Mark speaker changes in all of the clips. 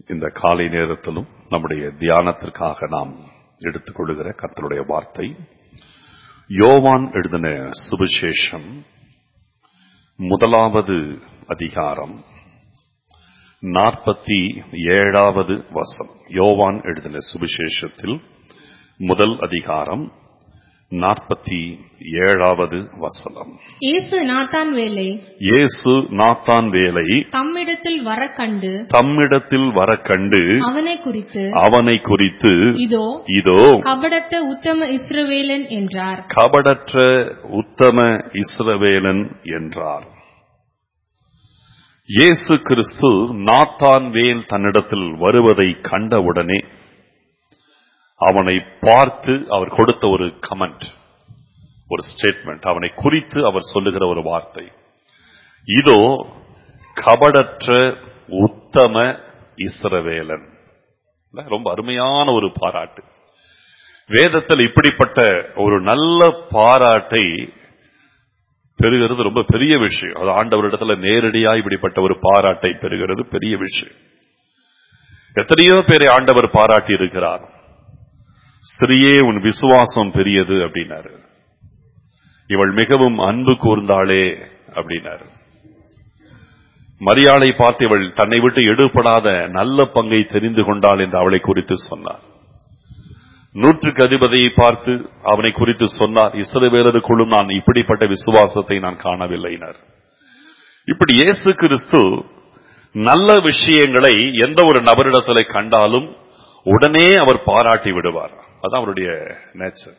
Speaker 1: இந்த காலை நேரத்திலும் நம்முடைய தியானத்திற்காக நாம் எடுத்துக்கொள்கிற கர்த்தருடைய வார்த்தை யோவான் எழுதின சுவிசேஷம் முதலாவது அதிகாரம் நாற்பத்தி ஏழாவது வசம் யோவான் எழுதின சுவிசேஷத்தில் முதல் அதிகாரம் நாற்பத்தி ஏழாவது வசனம்
Speaker 2: இயேசு நாத்தான் வேலை
Speaker 1: இயேசு நாத்தான் வேலை
Speaker 2: தம்மிடத்தில் வர கண்டு
Speaker 1: தம்மிடத்தில் வர கண்டு
Speaker 2: அவனை குறித்து
Speaker 1: அவனை குறித்து
Speaker 2: இதோ
Speaker 1: இதோ
Speaker 2: கபடற்ற உத்தம இஸ்ரவேலன் என்றார்
Speaker 1: கபடற்ற உத்தம இஸ்ரவேலன் என்றார் இயேசு கிறிஸ்து நாத்தான் வேல் தன்னிடத்தில் வருவதை கண்டவுடனே அவனை பார்த்து அவர் கொடுத்த ஒரு கமெண்ட் ஒரு ஸ்டேட்மெண்ட் அவனை குறித்து அவர் சொல்லுகிற ஒரு வார்த்தை இதோ கபடற்ற உத்தம இஸ்ரவேலன் இல்ல, ரொம்ப அருமையான ஒரு பாராட்டு வேதத்தில் இப்படிப்பட்ட ஒரு நல்ல பாராட்டை பெறுகிறது ரொம்ப பெரிய விஷயம் அது ஆண்டவரிடத்துல நேரடியா இப்படிப்பட்ட ஒரு பாராட்டை பெறுகிறது பெரிய விஷயம் எத்தனையோ பேரை ஆண்டவர் பாராட்டி இருக்கிறார் ஸ்திரியே உன் விசுவாசம் பெரியது அப்படின்னாரு இவள் மிகவும் அன்பு கூர்ந்தாளே அப்படின்னாரு மரியாளை பார்த்து இவள் தன்னை விட்டு எடுபடாத நல்ல பங்கை தெரிந்து கொண்டாள் என்று அவளை குறித்து சொன்னார் நூற்றுக்கு அதிபதியை பார்த்து அவனை குறித்து சொன்னார் இஸ்ரவேலருக்குள்ளும் நான் இப்படிப்பட்ட விசுவாசத்தை நான் காணவில்லைனர் இப்படி இயேசு கிறிஸ்து நல்ல விஷயங்களை எந்த ஒரு நபரிடத்தில் கண்டாலும் உடனே அவர் பாராட்டி விடுவார் அதான் அவருடைய நேச்சர்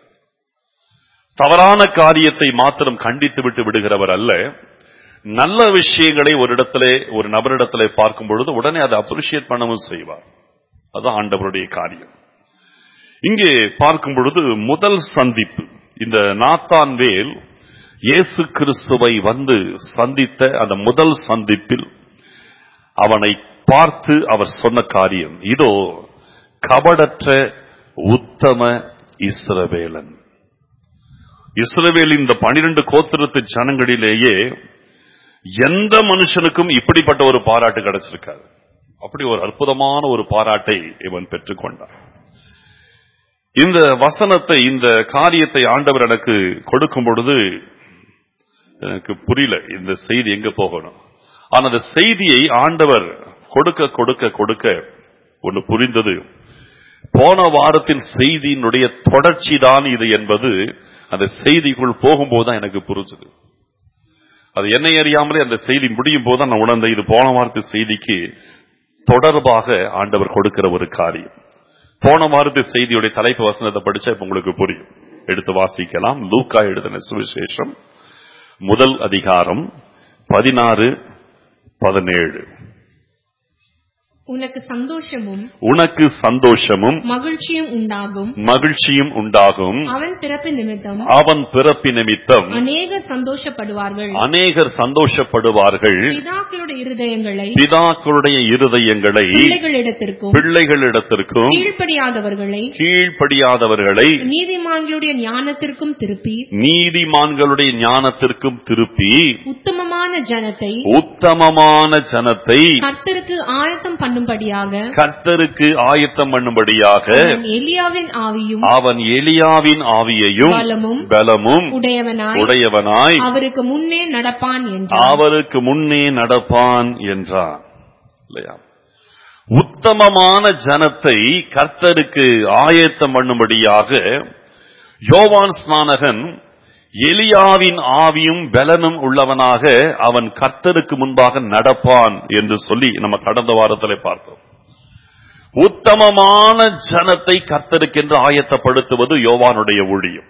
Speaker 1: தவறான காரியத்தை மாத்திரம் கண்டித்து விட்டு விடுகிறவர் அல்ல நல்ல விஷயங்களை ஒரு இடத்திலே ஒரு நபரிடத்திலே பார்க்கும் பொழுது உடனே அதை அப்ரிஷியேட் பண்ணவும் செய்வார் அதான் ஆண்டவருடைய காரியம் இங்கே பார்க்கும் பொழுது முதல் சந்திப்பு இந்த நாத்தான் வேல் இயேசு கிறிஸ்துவை வந்து சந்தித்த அந்த முதல் சந்திப்பில் அவனை பார்த்து அவர் சொன்ன காரியம் இதோ கபடற்ற உத்தம இஸ்ரவேலன் இஸ்ரவேலின் இந்த பனிரெண்டு கோத்திரத்து ஜனங்களிலேயே எந்த மனுஷனுக்கும் இப்படிப்பட்ட ஒரு பாராட்டு கிடைச்சிருக்காது அப்படி ஒரு அற்புதமான ஒரு பாராட்டை இவன் பெற்றுக்கொண்டான் இந்த வசனத்தை இந்த காரியத்தை ஆண்டவர் எனக்கு கொடுக்கும் பொழுது எனக்கு புரியல இந்த செய்தி எங்க போகணும் ஆனா அந்த செய்தியை ஆண்டவர் கொடுக்க கொடுக்க கொடுக்க ஒன்று புரிந்தது போன வாரத்தின் செய்தியினுடைய தொடர்ச்சி தான் இது என்பது அந்த செய்திக்குள் போகும்போது தான் எனக்கு புரிஞ்சது அது என்னை அறியாமலே அந்த செய்தி முடியும் போது நான் உணர்ந்த இது போன வாரத்து செய்திக்கு தொடர்பாக ஆண்டவர் கொடுக்கிற ஒரு காரியம் போன வாரத்து செய்தியுடைய தலைப்பு வசனத்தை படிச்சா இப்ப உங்களுக்கு புரியும் எடுத்து வாசிக்கலாம் லூக்கா எழுதின சுவிசேஷம் முதல் அதிகாரம் பதினாறு பதினேழு
Speaker 2: உனக்கு சந்தோஷமும்
Speaker 1: உனக்கு சந்தோஷமும்
Speaker 2: மகிழ்ச்சியும் உண்டாகும்
Speaker 1: மகிழ்ச்சியும் உண்டாகும்
Speaker 2: அவன் பிறப்பு நிமித்தம்
Speaker 1: அவன் பிறப்பு நிமித்தம்
Speaker 2: அநேக சந்தோஷப்படுவார்கள்
Speaker 1: அநேகர் சந்தோஷப்படுவார்கள்
Speaker 2: பிதாக்களுடைய இருதயங்களை
Speaker 1: பிதாக்களுடைய இருதயங்களை
Speaker 2: பிள்ளைகளிடத்திற்கும்
Speaker 1: பிள்ளைகளிடத்திற்கும்
Speaker 2: கீழ்ப்படியாதவர்களை
Speaker 1: கீழ்ப்படியாதவர்களை
Speaker 2: நீதிமான்களுடைய ஞானத்திற்கும் திருப்பி
Speaker 1: நீதிமான்களுடைய ஞானத்திற்கும் திருப்பி
Speaker 2: உத்தமமான ஜனத்தை
Speaker 1: உத்தமமான ஜனத்தை
Speaker 2: கர்த்தருக்கு ஆயத்தம் பண்ணும்படியாக
Speaker 1: கர்த்தருக்கு ஆயத்தம் பண்ணும்படியாக
Speaker 2: அவன் எலியாவின் ஆவியும்
Speaker 1: அவன் எலியாவின் ஆவியையும்
Speaker 2: பலமும்
Speaker 1: பலமும்
Speaker 2: உடையவனாய்
Speaker 1: உடையவனாய்
Speaker 2: அவருக்கு முன்னே நடப்பான் என்றார்
Speaker 1: அவருக்கு முன்னே நடப்பான் என்றான் இல்லையா உத்தமமான ஜனத்தை கர்த்தருக்கு ஆயத்தம் பண்ணும்படியாக யோவான் ஸ்நானகன் எலியாவின் ஆவியும் பலனும் உள்ளவனாக அவன் கர்த்தருக்கு முன்பாக நடப்பான் என்று சொல்லி நம்ம கடந்த வாரத்தில் பார்த்தோம் உத்தமமான ஜனத்தை கர்த்தருக்கென்று ஆயத்தப்படுத்துவது யோவானுடைய ஊழியம்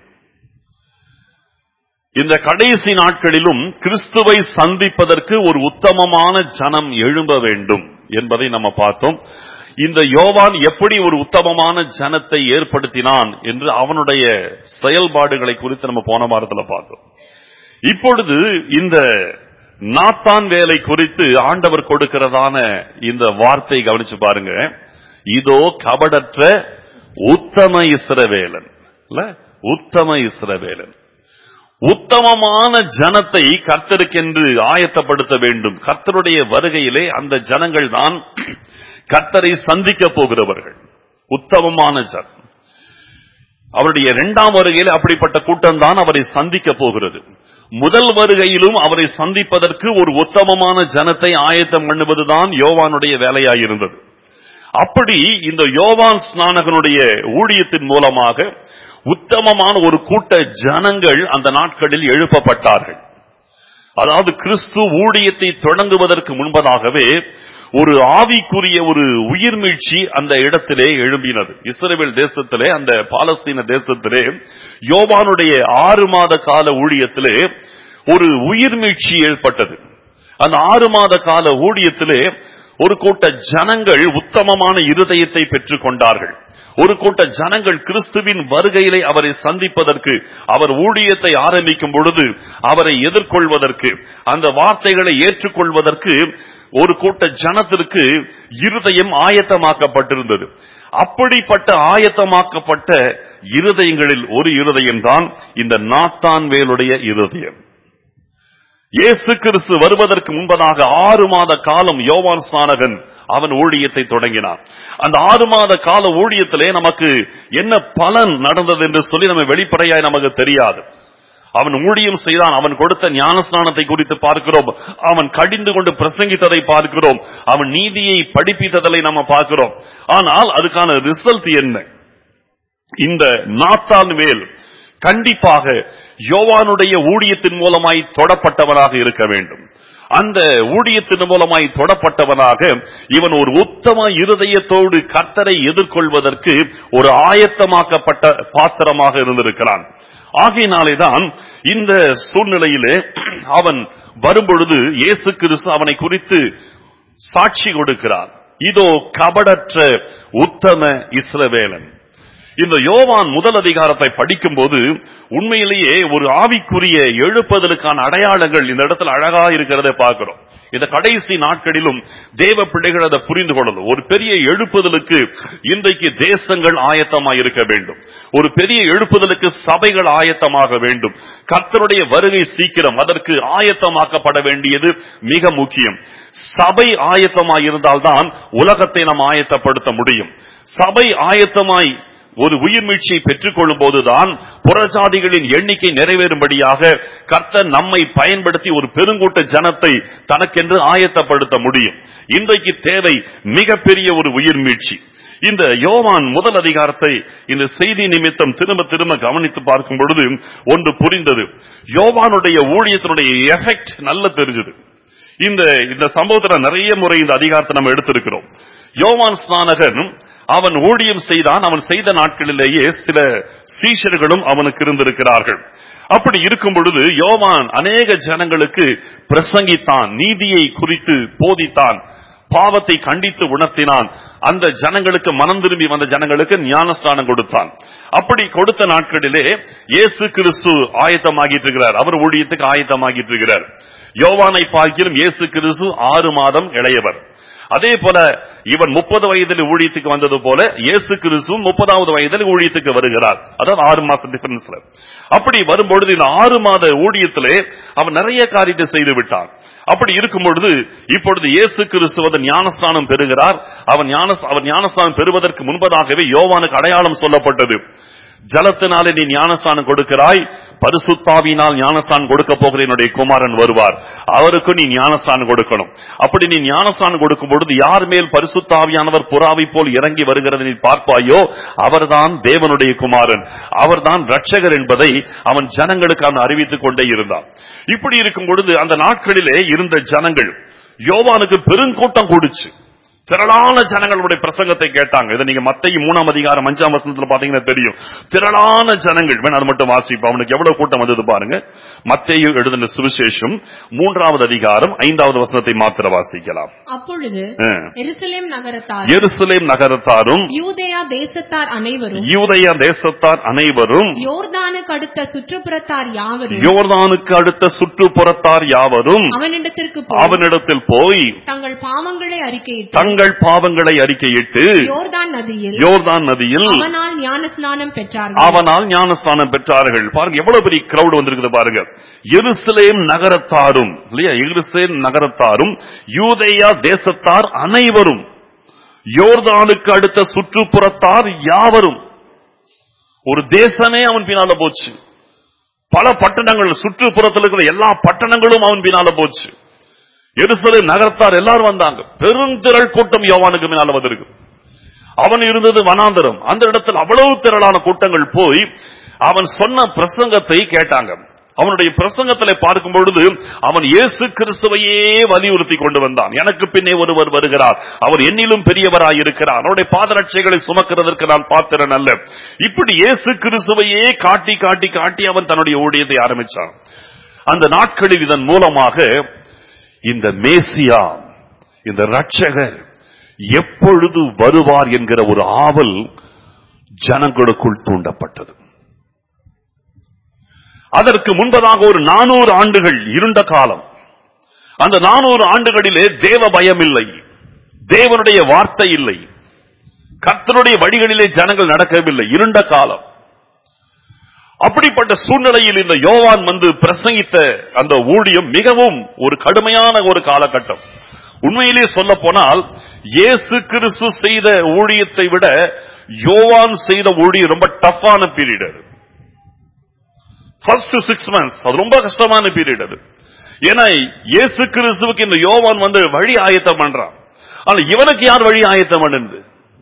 Speaker 1: இந்த கடைசி நாட்களிலும் கிறிஸ்துவை சந்திப்பதற்கு ஒரு உத்தமமான ஜனம் எழும்ப வேண்டும் என்பதை நம்ம பார்த்தோம் இந்த யோவான் எப்படி ஒரு உத்தமமான ஜனத்தை ஏற்படுத்தினான் என்று அவனுடைய செயல்பாடுகளை குறித்து நம்ம போன வாரத்தில் பார்த்தோம் இப்பொழுது இந்த நாத்தான் வேலை குறித்து ஆண்டவர் கொடுக்கிறதான இந்த வார்த்தை கவனிச்சு பாருங்க இதோ கபடற்ற உத்தம இஸ்ரவேலன் இல்ல உத்தம இஸ்ரவேலன் உத்தமமான ஜனத்தை கர்த்தருக்கென்று ஆயத்தப்படுத்த வேண்டும் கர்த்தருடைய வருகையிலே அந்த ஜனங்கள் தான் கர்த்தரை சந்திக்க போகிறவர்கள் உத்தமமான ஜனம் அவருடைய இரண்டாம் வருகையில் அப்படிப்பட்ட கூட்டம் தான் அவரை சந்திக்க போகிறது முதல் வருகையிலும் அவரை சந்திப்பதற்கு ஒரு உத்தமமான ஜனத்தை ஆயத்தம் பண்ணுவதுதான் யோவானுடைய வேலையாயிருந்தது அப்படி இந்த யோவான் ஸ்நானகனுடைய ஊழியத்தின் மூலமாக உத்தமமான ஒரு கூட்ட ஜனங்கள் அந்த நாட்களில் எழுப்பப்பட்டார்கள் அதாவது கிறிஸ்து ஊழியத்தை தொடங்குவதற்கு முன்பதாகவே ஒரு ஆவிக்குரிய ஒரு உயிர்மீழ்ச்சி அந்த இடத்திலே எழும்பினது இஸ்ரேல் தேசத்திலே அந்த பாலஸ்தீன தேசத்திலே யோவானுடைய ஆறு மாத கால ஊழியத்திலே ஒரு உயிர்மீழ்ச்சி ஏற்பட்டது அந்த ஆறு மாத கால ஊழியத்திலே ஒரு கூட்ட ஜனங்கள் உத்தமமான இருதயத்தை பெற்றுக் கொண்டார்கள் ஒரு கூட்ட ஜனங்கள் கிறிஸ்துவின் வருகையிலே அவரை சந்திப்பதற்கு அவர் ஊழியத்தை ஆரம்பிக்கும் பொழுது அவரை எதிர்கொள்வதற்கு அந்த வார்த்தைகளை ஏற்றுக்கொள்வதற்கு ஒரு கூட்ட ஜனத்திற்கு இருதயம் ஆயத்தமாக்கப்பட்டிருந்தது அப்படிப்பட்ட ஆயத்தமாக்கப்பட்ட இருதயங்களில் ஒரு இருதயம்தான் இந்த நாத்தான்வேலுடைய இருதயம் இயேசு கிறிஸ்து வருவதற்கு முன்பதாக ஆறு மாத காலம் யோவான் ஸ்நானகன் அவன் ஊழியத்தை தொடங்கினான் அந்த ஆறு மாத கால ஊழியத்திலே நமக்கு என்ன பலன் நடந்தது என்று சொல்லி நம்ம வெளிப்படையாய் நமக்கு தெரியாது அவன் ஊழியம் செய்தான் அவன் கொடுத்த ஞானஸ்நானத்தை குறித்து பார்க்கிறோம் அவன் கடிந்து கொண்டு பிரசங்கித்ததை பார்க்கிறோம் அவன் நீதியை படிப்பித்ததை நம்ம பார்க்கிறோம் ஆனால் அதுக்கான ரிசல்ட் என்ன இந்த நாத்தான் வேல் கண்டிப்பாக யோவானுடைய ஊழியத்தின் மூலமாய் தொடப்பட்டவனாக இருக்க வேண்டும் அந்த ஊழியத்தின் மூலமாய் தொடப்பட்டவனாக இவன் ஒரு உத்தம இருதயத்தோடு கர்த்தரை எதிர்கொள்வதற்கு ஒரு ஆயத்தமாக்கப்பட்ட பாத்திரமாக இருந்திருக்கிறான் ஆகையினாலேதான் இந்த சூழ்நிலையிலே அவன் வரும்பொழுது இயேசு கிறிஸ்து அவனை குறித்து சாட்சி கொடுக்கிறார் இதோ கபடற்ற உத்தம இஸ்ரவேலன் இந்த யோவான் முதல் அதிகாரத்தை படிக்கும்போது உண்மையிலேயே ஒரு ஆவிக்குரிய எழுப்புதலுக்கான அடையாளங்கள் இந்த இடத்துல அழகா இருக்கிறத பார்க்கிறோம் இந்த கடைசி நாட்களிலும் தேவ பிள்ளைகள் அதை புரிந்து கொள்ளணும் ஒரு பெரிய எழுப்புதலுக்கு இன்றைக்கு தேசங்கள் ஆயத்தமாக இருக்க வேண்டும் ஒரு பெரிய எழுப்புதலுக்கு சபைகள் ஆயத்தமாக வேண்டும் கர்த்தருடைய வருகை சீக்கிரம் அதற்கு ஆயத்தமாக்கப்பட வேண்டியது மிக முக்கியம் சபை ஆயத்தமாய் இருந்தால்தான் உலகத்தை நாம் ஆயத்தப்படுத்த முடியும் சபை ஆயத்தமாய் ஒரு உயிர்மீழ்ச்சியை பெற்றுக் கொள்ளும் போதுதான் புறஜாதிகளின் எண்ணிக்கை நிறைவேறும்படியாக கர்த்தர் நம்மை பயன்படுத்தி ஒரு பெருங்கூட்ட ஜனத்தை தனக்கென்று ஆயத்தப்படுத்த முடியும் இன்றைக்கு தேவை மிகப்பெரிய ஒரு உயிர்மீழ்ச்சி இந்த யோவான் முதல் அதிகாரத்தை இந்த செய்தி நிமித்தம் திரும்ப திரும்ப கவனித்து பார்க்கும் பொழுது ஒன்று புரிந்தது யோவானுடைய ஊழியத்தினுடைய எஃபெக்ட் நல்ல தெரிஞ்சது இந்த இந்த சம்பவத்துல நிறைய முறை இந்த அதிகாரத்தை நம்ம எடுத்திருக்கிறோம் யோவான் ஸ்நானகன் அவன் ஊழியம் செய்தான் அவன் செய்த நாட்களிலேயே சில சீஷர்களும் அவனுக்கு இருந்திருக்கிறார்கள் அப்படி இருக்கும் பொழுது யோவான் அநேக ஜனங்களுக்கு பிரசங்கித்தான் நீதியை குறித்து போதித்தான் பாவத்தை கண்டித்து உணர்த்தினான் அந்த ஜனங்களுக்கு மனம் திரும்பி வந்த ஜனங்களுக்கு ஞானஸ்தானம் கொடுத்தான் அப்படி கொடுத்த நாட்களிலே இயேசு கிறிஸ்து ஆயத்தமாகிட்டு இருக்கிறார் அவர் ஊழியத்துக்கு ஆயத்தமாகிட்டு இருக்கிறார் யோவானை பார்க்கிலும் இயேசு கிறிஸ்து ஆறு மாதம் இளையவர் அதே போல இவன் முப்பது வயதில் ஊழியத்துக்கு வந்தது போல இயேசு கிறிஸ்து முப்பதாவது வயதில் ஊழியத்துக்கு வருகிறார் அதாவது ஆறு மாசம் டிஃபரன்ஸ்ல அப்படி வரும்பொழுது இந்த ஆறு மாத ஊழியத்திலே அவன் நிறைய காரியத்தை செய்து விட்டான் அப்படி இருக்கும் பொழுது இப்பொழுது இயேசு கிறிஸ்துவத ஞானஸ்தானம் பெறுகிறார் அவன் ஞான அவர் ஞானஸ்தானம் பெறுவதற்கு முன்பதாகவே யோவானுக்கு அடையாளம் சொல்லப்பட்டது ஜலத்தினாலே நீ ஞானஸ்தானம் கொடுக்கிறாய் பரிசுத்தாவினால் ஞானஸ்தானம் கொடுக்க போகிற என்னுடைய குமாரன் வருவார் அவருக்கு நீ ஞானஸ்தானம் கொடுக்கணும் அப்படி நீ ஞானஸ்தானம் கொடுக்கும் பொழுது யார் மேல் பரிசுத்தாவியானவர் புறாவை போல் இறங்கி வருகிறதை நீ பார்ப்பாயோ அவர்தான் தேவனுடைய குமாரன் அவர்தான் ரட்சகர் என்பதை அவன் ஜனங்களுக்கு அவன் அறிவித்துக் கொண்டே இருந்தான் இப்படி இருக்கும் பொழுது அந்த நாட்களிலே இருந்த ஜனங்கள் யோவானுக்கு பெருங்கூட்டம் கூடுச்சு திரளான ஜனங்களுடைய பிரசங்கத்தை கேட்டாங்க இதை நீங்க மத்திய மூணாம் அதிகாரம் அஞ்சாம் வசனத்துல பாத்தீங்கன்னா தெரியும் திரளான ஜனங்கள் வேணும் அது மட்டும் வாசிப்போம் அவனுக்கு எவ்வளவு கூட்டம் வந்தது பாருங்க மத்தேயு எழுதின சுவிசேஷம் மூன்றாவது அதிகாரம் ஐந்தாவது வசனத்தை மாத்திர வாசிக்கலாம்
Speaker 2: அப்பொழுது
Speaker 1: ஆ.
Speaker 2: எருசலேம் நகரத்தார்
Speaker 1: எருசலேம் நகரத்தாரும்
Speaker 2: யூதேயா தேசத்தார் அனைவரும்
Speaker 1: யூதய தேசத்தார் அனைவரும்
Speaker 2: யோர்தானுக்கு அடுத்த சுற்றுப்புறத்தார் யாவரும்
Speaker 1: யோர்தானுக்கு அடுத்த சுற்றுப்புறத்தார் யாவரும்
Speaker 2: அவனிடத்திற்கு போய்
Speaker 1: அவனிடத்தில் போய்
Speaker 2: தங்கள் பாவங்களை அறிக்கையிட்டு
Speaker 1: தங்கள் பாவங்களை அறிக்கையிட்டு
Speaker 2: யோர்தான் நதியில்
Speaker 1: யோர்தான் நதியில்
Speaker 2: அவனால் ஞானஸ்நானம் பெற்றார்கள்
Speaker 1: அவனால் ஞானஸ்தானம் பெற்றார்கள் பாருங்க எவ்வளவு பெரிய கிரௌட் வந்திருக்குது பாருங்க எருசலேம் நகரத்தாரும் இல்லையா எருசலேம் நகரத்தாரும் யூதேயா தேசத்தார் அனைவரும் யோர்தானுக்கு அடுத்த சுற்றுப்புறத்தார் யாவரும் ஒரு தேசமே அவன் பின்னால போச்சு பல பட்டணங்கள் சுற்றுப்புறத்தில் இருக்கிற எல்லா பட்டணங்களும் அவன் பின்னால போச்சு எருசலேம் நகரத்தார் எல்லாரும் வந்தாங்க பெருந்திரள் கூட்டம் யோவானுக்கு பின்னால வந்திருக்கு அவன் இருந்தது வனாந்தரம் அந்த இடத்தில் அவ்வளவு திரளான கூட்டங்கள் போய் அவன் சொன்ன பிரசங்கத்தை கேட்டாங்க அவனுடைய பிரசங்கத்திலே பார்க்கும் பொழுது அவன் இயேசு கிறிஸ்துவையே வலியுறுத்தி கொண்டு வந்தான் எனக்கு பின்னே ஒருவர் வருகிறார் அவர் என்னிலும் பெரியவராய் இருக்கிறார் அவருடைய பாதரட்சைகளை சுமக்கிறதற்கு நான் பாத்திரன் அல்ல இப்படி இயேசு கிறிஸ்துவையே காட்டி காட்டி காட்டி அவன் தன்னுடைய ஊழியத்தை ஆரம்பிச்சான் அந்த நாட்களில் இதன் மூலமாக இந்த மேசியா இந்த ரட்சகர் எப்பொழுது வருவார் என்கிற ஒரு ஆவல் ஜனங்களுக்குள் தூண்டப்பட்டது அதற்கு முன்பதாக ஒரு நானூறு ஆண்டுகள் இருண்ட காலம் அந்த நானூறு ஆண்டுகளிலே தேவ பயம் இல்லை தேவனுடைய வார்த்தை இல்லை கர்த்தருடைய வழிகளிலே ஜனங்கள் நடக்கவில்லை இருண்ட காலம் அப்படிப்பட்ட சூழ்நிலையில் இந்த யோவான் வந்து பிரசங்கித்த அந்த ஊழியம் மிகவும் ஒரு கடுமையான ஒரு காலகட்டம் உண்மையிலே சொல்ல போனால் இயேசு கிறிஸ்து செய்த ஊழியத்தை விட யோவான் செய்த ஊழியம் ரொம்ப டஃப்பான பீரியட் அது ஃபர்ஸ்ட் சிக்ஸ் மந்த்ஸ் அது ரொம்ப கஷ்டமான பீரியட் அது ஏன்னா இயேசு கிறிஸ்துவுக்கு இந்த யோவான் வந்து வழி ஆயத்தம் பண்றான் ஆனா இவனுக்கு யார் வழி ஆயத்தம் பண்ணுது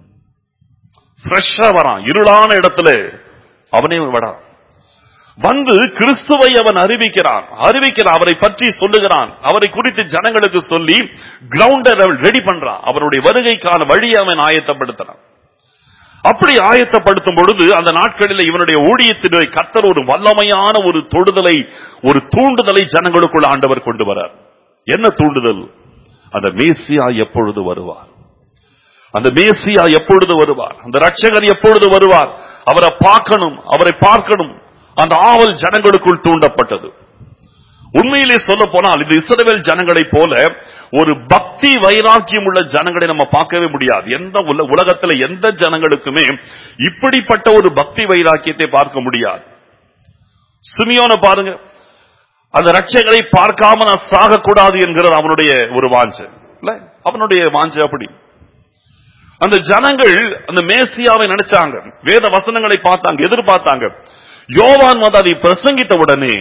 Speaker 1: ஃப்ரெஷ்ஷா வரான் இருளான இடத்துல அவனே வரான் வந்து கிறிஸ்துவை அவன் அறிவிக்கிறான் அறிவிக்கிறான் அவரை பற்றி சொல்லுகிறான் அவரை குறித்து ஜனங்களுக்கு சொல்லி கிரவுண்டர் அவன் ரெடி பண்றான் அவருடைய வருகைக்கான வழியை அவன் ஆயத்தப்படுத்துறான் அப்படி ஆயத்தப்படுத்தும் பொழுது அந்த நாட்களில் இவனுடைய ஊழியத்தினுடைய கத்தர் ஒரு வல்லமையான ஒரு தொடுதலை ஒரு தூண்டுதலை ஜனங்களுக்குள்ள ஆண்டவர் கொண்டு வரார் என்ன தூண்டுதல் அந்த மேசியா எப்பொழுது வருவார் அந்த மேசியா எப்பொழுது வருவார் அந்த ரட்சகர் எப்பொழுது வருவார் அவரை பார்க்கணும் அவரை பார்க்கணும் அந்த ஆவல் ஜனங்களுக்குள் தூண்டப்பட்டது உண்மையிலே சொல்ல போனால் இது இஸ்ரவேல் ஜனங்களைப் போல ஒரு பக்தி வைராக்கியம் உள்ள ஜனங்களை நம்ம பார்க்கவே முடியாது எந்த உல- உலகத்துல எந்த ஜனங்களுக்குமே இப்படிப்பட்ட ஒரு பக்தி வைராக்கியத்தை பார்க்க முடியாது சிமியோனை பாருங்க அந்த ரட்சகரை பார்க்காம நான் சாகக்கூடாது என்கிறது அவனுடைய ஒரு வாஞ்சை இல்ல அவனுடைய வாஞ்சை அப்படி அந்த ஜனங்கள் அந்த மேசியாவை நினைச்சாங்க வேத வசனங்களை பார்த்தாங்க எதிர்பார்த்தாங்க யோவான் வந்து அதை பிரசங்கித்த உடனே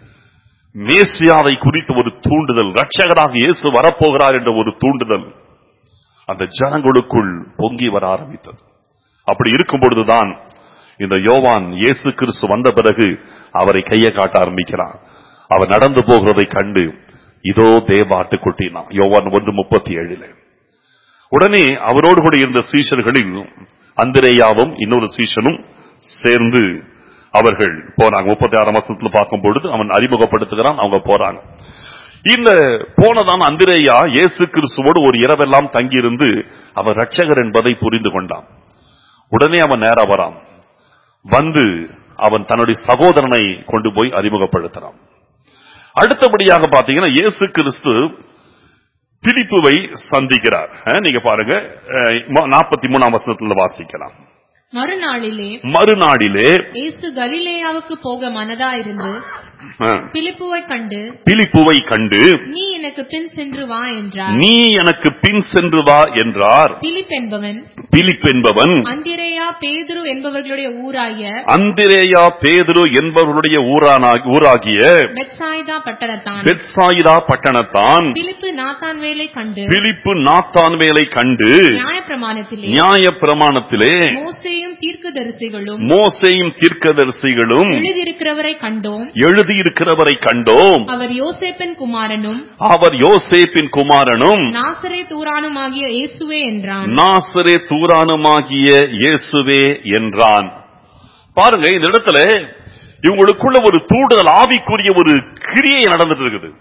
Speaker 1: மேசியாவை குறித்து ஒரு தூண்டுதல் ரட்சகராக இயேசு வரப்போகிறார் என்ற ஒரு தூண்டுதல் அந்த ஜனங்களுக்குள் பொங்கி வர ஆரம்பித்தது அப்படி இருக்கும் பொழுதுதான் இந்த யோவான் இயேசு கிறிஸ்து வந்த பிறகு அவரை கையை காட்ட ஆரம்பிக்கிறான் அவர் நடந்து போகிறதை கண்டு இதோ தேவ ஆட்டுக்குட்டினா யோவான் ஒன்று முப்பத்தி ஏழுல உடனே அவரோடு கூட இருந்த சீஷர்களில் அந்திரேயாவும் இன்னொரு சீஷனும் சேர்ந்து அவர்கள் போனாங்க முப்பத்தி ஆறாம் வருஷத்துல பார்க்கும் பொழுது அவன் அறிமுகப்படுத்துகிறான் அவங்க போறாங்க இந்த போனதான் அந்திரேயா இயேசு கிறிஸ்துவோடு ஒரு இரவெல்லாம் தங்கியிருந்து அவர் ரட்சகர் என்பதை புரிந்து கொண்டான் உடனே அவன் நேரா வரான் வந்து அவன் தன்னுடைய சகோதரனை கொண்டு போய் அறிமுகப்படுத்துறான் அடுத்தபடியாக பாத்தீங்கன்னா இயேசு கிறிஸ்து பிலிப்புவை சந்திக்கிறார் அஹ், நீங்க பாருங்க நாற்பத்தி மூணாம் வசனத்துல வாசிக்கலாம்
Speaker 2: மறுநாளிலே
Speaker 1: மறுநாளிலே
Speaker 2: இயேசு கலிலேயாவுக்கு போக மனதாயிருந்து
Speaker 1: அஹ்,
Speaker 2: பிலிப்புவை கண்டு
Speaker 1: பிலிப்புவை கண்டு
Speaker 2: நீ எனக்கு பின் சென்று வா என்றார்
Speaker 1: நீ எனக்கு பின் சென்று வா என்றார்
Speaker 2: பிலிப் என்பவன்
Speaker 1: பிலிப் என்பவன்
Speaker 2: அந்திரேயா பேதுரு என்பவர்களுடைய ஊராகிய
Speaker 1: அந்திரேயா பேதுரு என்பவர்களுடைய ஊரானா- ஊராகிய
Speaker 2: பெத்சாயிதா பட்டணத்தான்
Speaker 1: பெத்சாயிதா பட்டணத்தான்
Speaker 2: பிலிப்பு நாத்தான்வேலை கண்டு
Speaker 1: பிலிப்பு நாத்தான்வேலை கண்டு
Speaker 2: நியாயப்பிரமாணத்திலே
Speaker 1: நியாய பிரமாணத்திலே
Speaker 2: மோசேயும் தீர்க்கதரிசிகளும்
Speaker 1: மோசேயும் தீர்க்கதரிசிகளும்
Speaker 2: எழுதியிருக்கிறவரை கண்டோம்
Speaker 1: எழுதியிருக்கிறவரை கண்டோம்
Speaker 2: அவர் யோசேப்பின் குமாரனும்
Speaker 1: அவர் யோசேப்பின் குமாரனும்
Speaker 2: நாசரே தூரானுமாகிய இயேசுவே என்றான்
Speaker 1: நாசரே தூரானுமாகிய இயேசுவே என்றான் பாருங்க இந்த இடத்துல இவங்களுக்குள்ள ஒரு தூண்டுதல் ஆவிக்குரிய ஒரு கிரியை நடந்துட்டு இருக்குது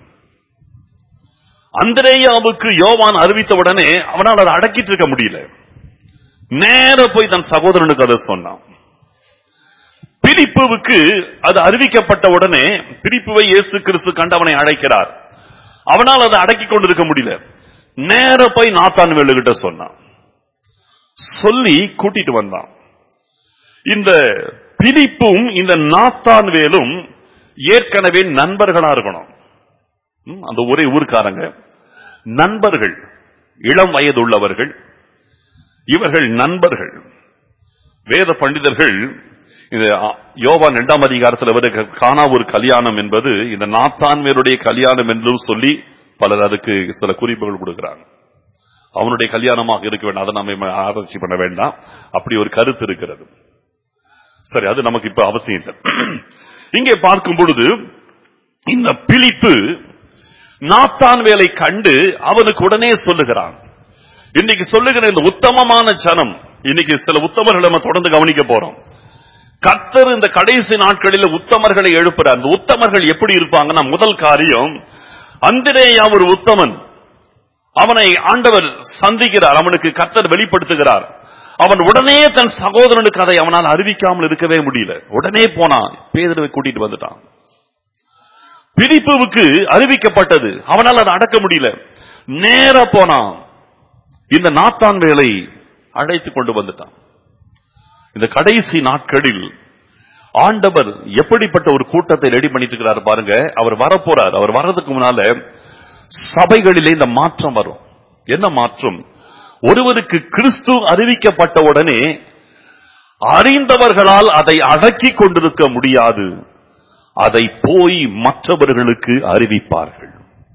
Speaker 1: அந்திரேயாவுக்கு யோவான் அறிவித்த உடனே அவனால் அதை அடக்கிட்டு இருக்க முடியல நேர போய் தன் சகோதரனுக்கு அதை சொன்னான் பிலிப்புவுக்கு அது அறிவிக்கப்பட்ட உடனே பிலிப்புவை இயேசு கிறிஸ்து கண்டு அவனை அழைக்கிறார் அவனால் அதை அடக்கி கொண்டிருக்க முடியல நேர போய் நாத்தான் கிட்ட சொன்னான் சொல்லி கூட்டிட்டு வந்தான் இந்த பிலிப்பும் இந்த நாத்தான் வேலும் ஏற்கனவே நண்பர்களா இருக்கணும் ம், அந்த ஒரே ஊர்க்காரங்க நண்பர்கள் இளம் வயது உள்ளவர்கள் இவர்கள் நண்பர்கள் வேத பண்டிதர்கள் இந்த யோவான் இரண்டாம் அதிகாரத்தில் வருகிற காணா ஒரு கல்யாணம் என்பது இந்த நாத்தான்மேருடைய கல்யாணம் என்றும் சொல்லி பலர் அதுக்கு சில குறிப்புகள் கொடுக்கிறாங்க அவனுடைய கல்யாணமாக இருக்க வேண்டாம் அதை நம்ம ஆராய்ச்சி பண்ண வேண்டாம் அப்படி ஒரு கருத்து இருக்கிறது சரி அது நமக்கு இப்ப அவசியம் இல்லை இங்கே பார்க்கும் பொழுது இந்த பிலிப்பு நாத்தான் வேலை கண்டு அவனுக்கு உடனே சொல்லுகிறான் இன்னைக்கு சொல்லுகிற இந்த உத்தமமான ஜனம் இன்னைக்கு சில உத்தமர்களை நம்ம தொடர்ந்து கவனிக்க போறோம் கர்த்தர் இந்த கடைசி நாட்களில் உத்தமர்களை எழுப்புறார் அந்த உத்தமர்கள் எப்படி இருப்பாங்கன்னா முதல் காரியம் அந்திரேயா ஒரு உத்தமன் அவனை ஆண்டவர் சந்திக்கிறார் அவனுக்கு கர்த்தர் வெளிப்படுத்துகிறார் அவன் உடனே தன் சகோதரனுக்கு அதை அவனால் அறிவிக்காமல் இருக்கவே முடியல உடனே போனான் பேதரவை கூட்டிட்டு வந்துட்டான் பிரிப்புவுக்கு அறிவிக்கப்பட்டது அவனால் அதை அடக்க முடியல நேர போனான் இந்த நாத்தான் வேலை அழைத்து கொண்டு வந்துட்டான் இந்த கடைசி நாட்களில் ஆண்டவர் எப்படிப்பட்ட ஒரு கூட்டத்தை ரெடி பண்ணிட்டு இருக்கிறார் பாருங்க அவர் வரப்போறார் அவர் வர்றதுக்கு முன்னால சபைகளிலே இந்த மாற்றம் வரும் என்ன மாற்றம் ஒருவருக்கு கிறிஸ்து அறிவிக்கப்பட்ட உடனே அறிந்தவர்களால் அதை அடக்கி கொண்டிருக்க முடியாது அதை போய் மற்றவர்களுக்கு அறிவிப்பார்கள்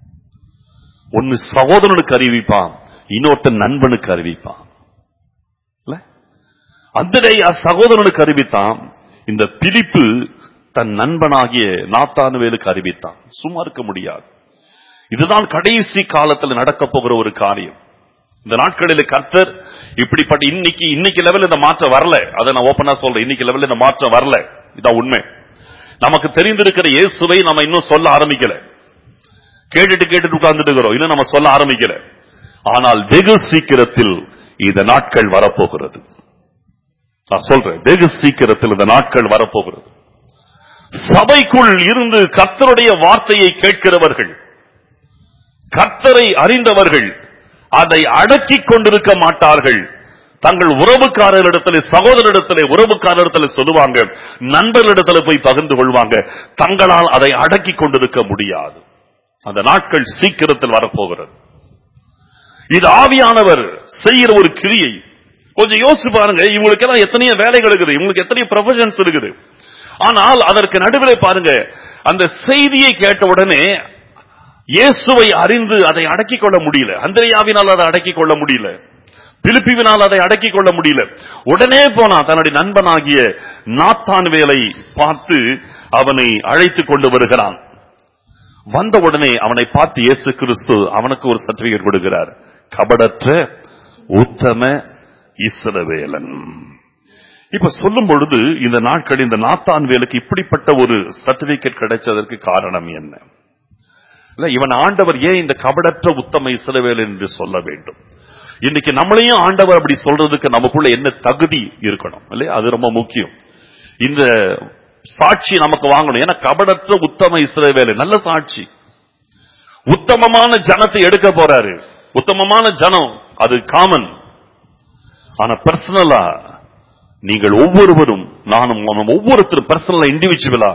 Speaker 1: ஒன்னு சகோதரனுக்கு அறிவிப்பான் இன்னொருத்தன் நண்பனுக்கு அறிவிப்பான் இல்ல அந்தரையா சகோதரனுக்கு அறிவித்தான் இந்த பிலிப்பு தன் நண்பனாகிய நாத்தானுவேலுக்கு அறிவித்தான் சும்மா இருக்க முடியாது இதுதான் கடைசி காலத்தில் நடக்க போகிற ஒரு காரியம் இந்த நாட்களில் கர்த்தர் இப்படிப்பட்ட இன்னைக்கு இன்னைக்கு லெவலில் இந்த மாற்றம் வரல அதை நான் ஓப்பனா சொல்றேன் இன்னைக்கு லெவலில் இந்த மாற்றம் வரல இதான் உண்மை நமக்கு தெரிந்திருக்கிற இயேசுவை நம்ம இன்னும் சொல்ல ஆரம்பிக்கல கேட்டுட்டு கேட்டுட்டு உட்கார்ந்துட்டு இருக்கிறோம் இன்னும் நம்ம சொல்ல ஆரம்பிக்கல ஆனால் வெகு சீக்கிரத்தில் இந்த நாட்கள் வரப்போகிறது நான் சொல்றேன் வெகு சீக்கிரத்தில் இந்த நாட்கள் வரப்போகிறது சபைக்குள் இருந்து கர்த்தருடைய வார்த்தையை கேட்கிறவர்கள் கர்த்தரை அறிந்தவர்கள் அதை அடக்கிக் கொண்டிருக்க மாட்டார்கள் தங்கள் உறவுக்காரரிடத்தில் சகோதரிடத்தில் உறவுக்காரரிடத்தில் சொல்லுவாங்க நண்பர்களிடத்தில் போய் பகிர்ந்து கொள்வாங்க தங்களால் அதை அடக்கிக் கொண்டிருக்க முடியாது அந்த நாட்கள் சீக்கிரத்தில் வரப்போகிறது இது ஆவியானவர் செய்கிற ஒரு கிரியை கொஞ்சம் யோசிச்சு பாருங்க இவங்களுக்கு எல்லாம் எத்தனையோ வேலைகள் இருக்குது இவங்களுக்கு எத்தனையோ ப்ரொஃபஷன்ஸ் இருக்குது ஆனால் அதற்கு நடுவில் பாருங்க அந்த செய்தியை கேட்ட உடனே இயேசுவை அறிந்து அதை அடக்கிக் கொள்ள முடியல அந்திரையாவினால் அதை அடக்கிக் கொள்ள முடியல பிலிப்பிவினால் அதை அடக்கிக் கொள்ள முடியல உடனே போனா தன்னுடைய நண்பனாகிய நாத்தான் வேலை பார்த்து அவனை அழைத்து கொண்டு வருகிறான் வந்த உடனே அவனை பார்த்து இயேசு கிறிஸ்து அவனுக்கு ஒரு சர்டிபிகேட் கொடுக்கிறார் கபடற்ற உத்தம இஸ்ரவேலன் இப்ப சொல்லும் பொழுது இந்த நாட்கள் இந்த நாத்தான் வேலுக்கு இப்படிப்பட்ட ஒரு சர்டிபிகேட் கிடைச்சதற்கு காரணம் என்ன இல்ல இவன் ஆண்டவர் ஏன் இந்த கபடற்ற உத்தம இஸ்ரவேல் என்று சொல்ல வேண்டும் இன்னைக்கு நம்மளையும் ஆண்டவர் அப்படி சொல்றதுக்கு நமக்குள்ள என்ன தகுதி இருக்கணும் இல்லையா அது ரொம்ப முக்கியம் இந்த சாட்சி நமக்கு வாங்கணும் ஏன்னா கபடற்ற உத்தம இஸ்ரவேல் நல்ல சாட்சி உத்தமமான ஜனத்தை எடுக்க போறாரு உத்தமமான ஜனம் அது காமன் ஆனா பர்சனலா நீங்கள் ஒவ்வொருவரும் நானும் அவனும் ஒவ்வொருத்தரும் பர்சனலா இண்டிவிஜுவலா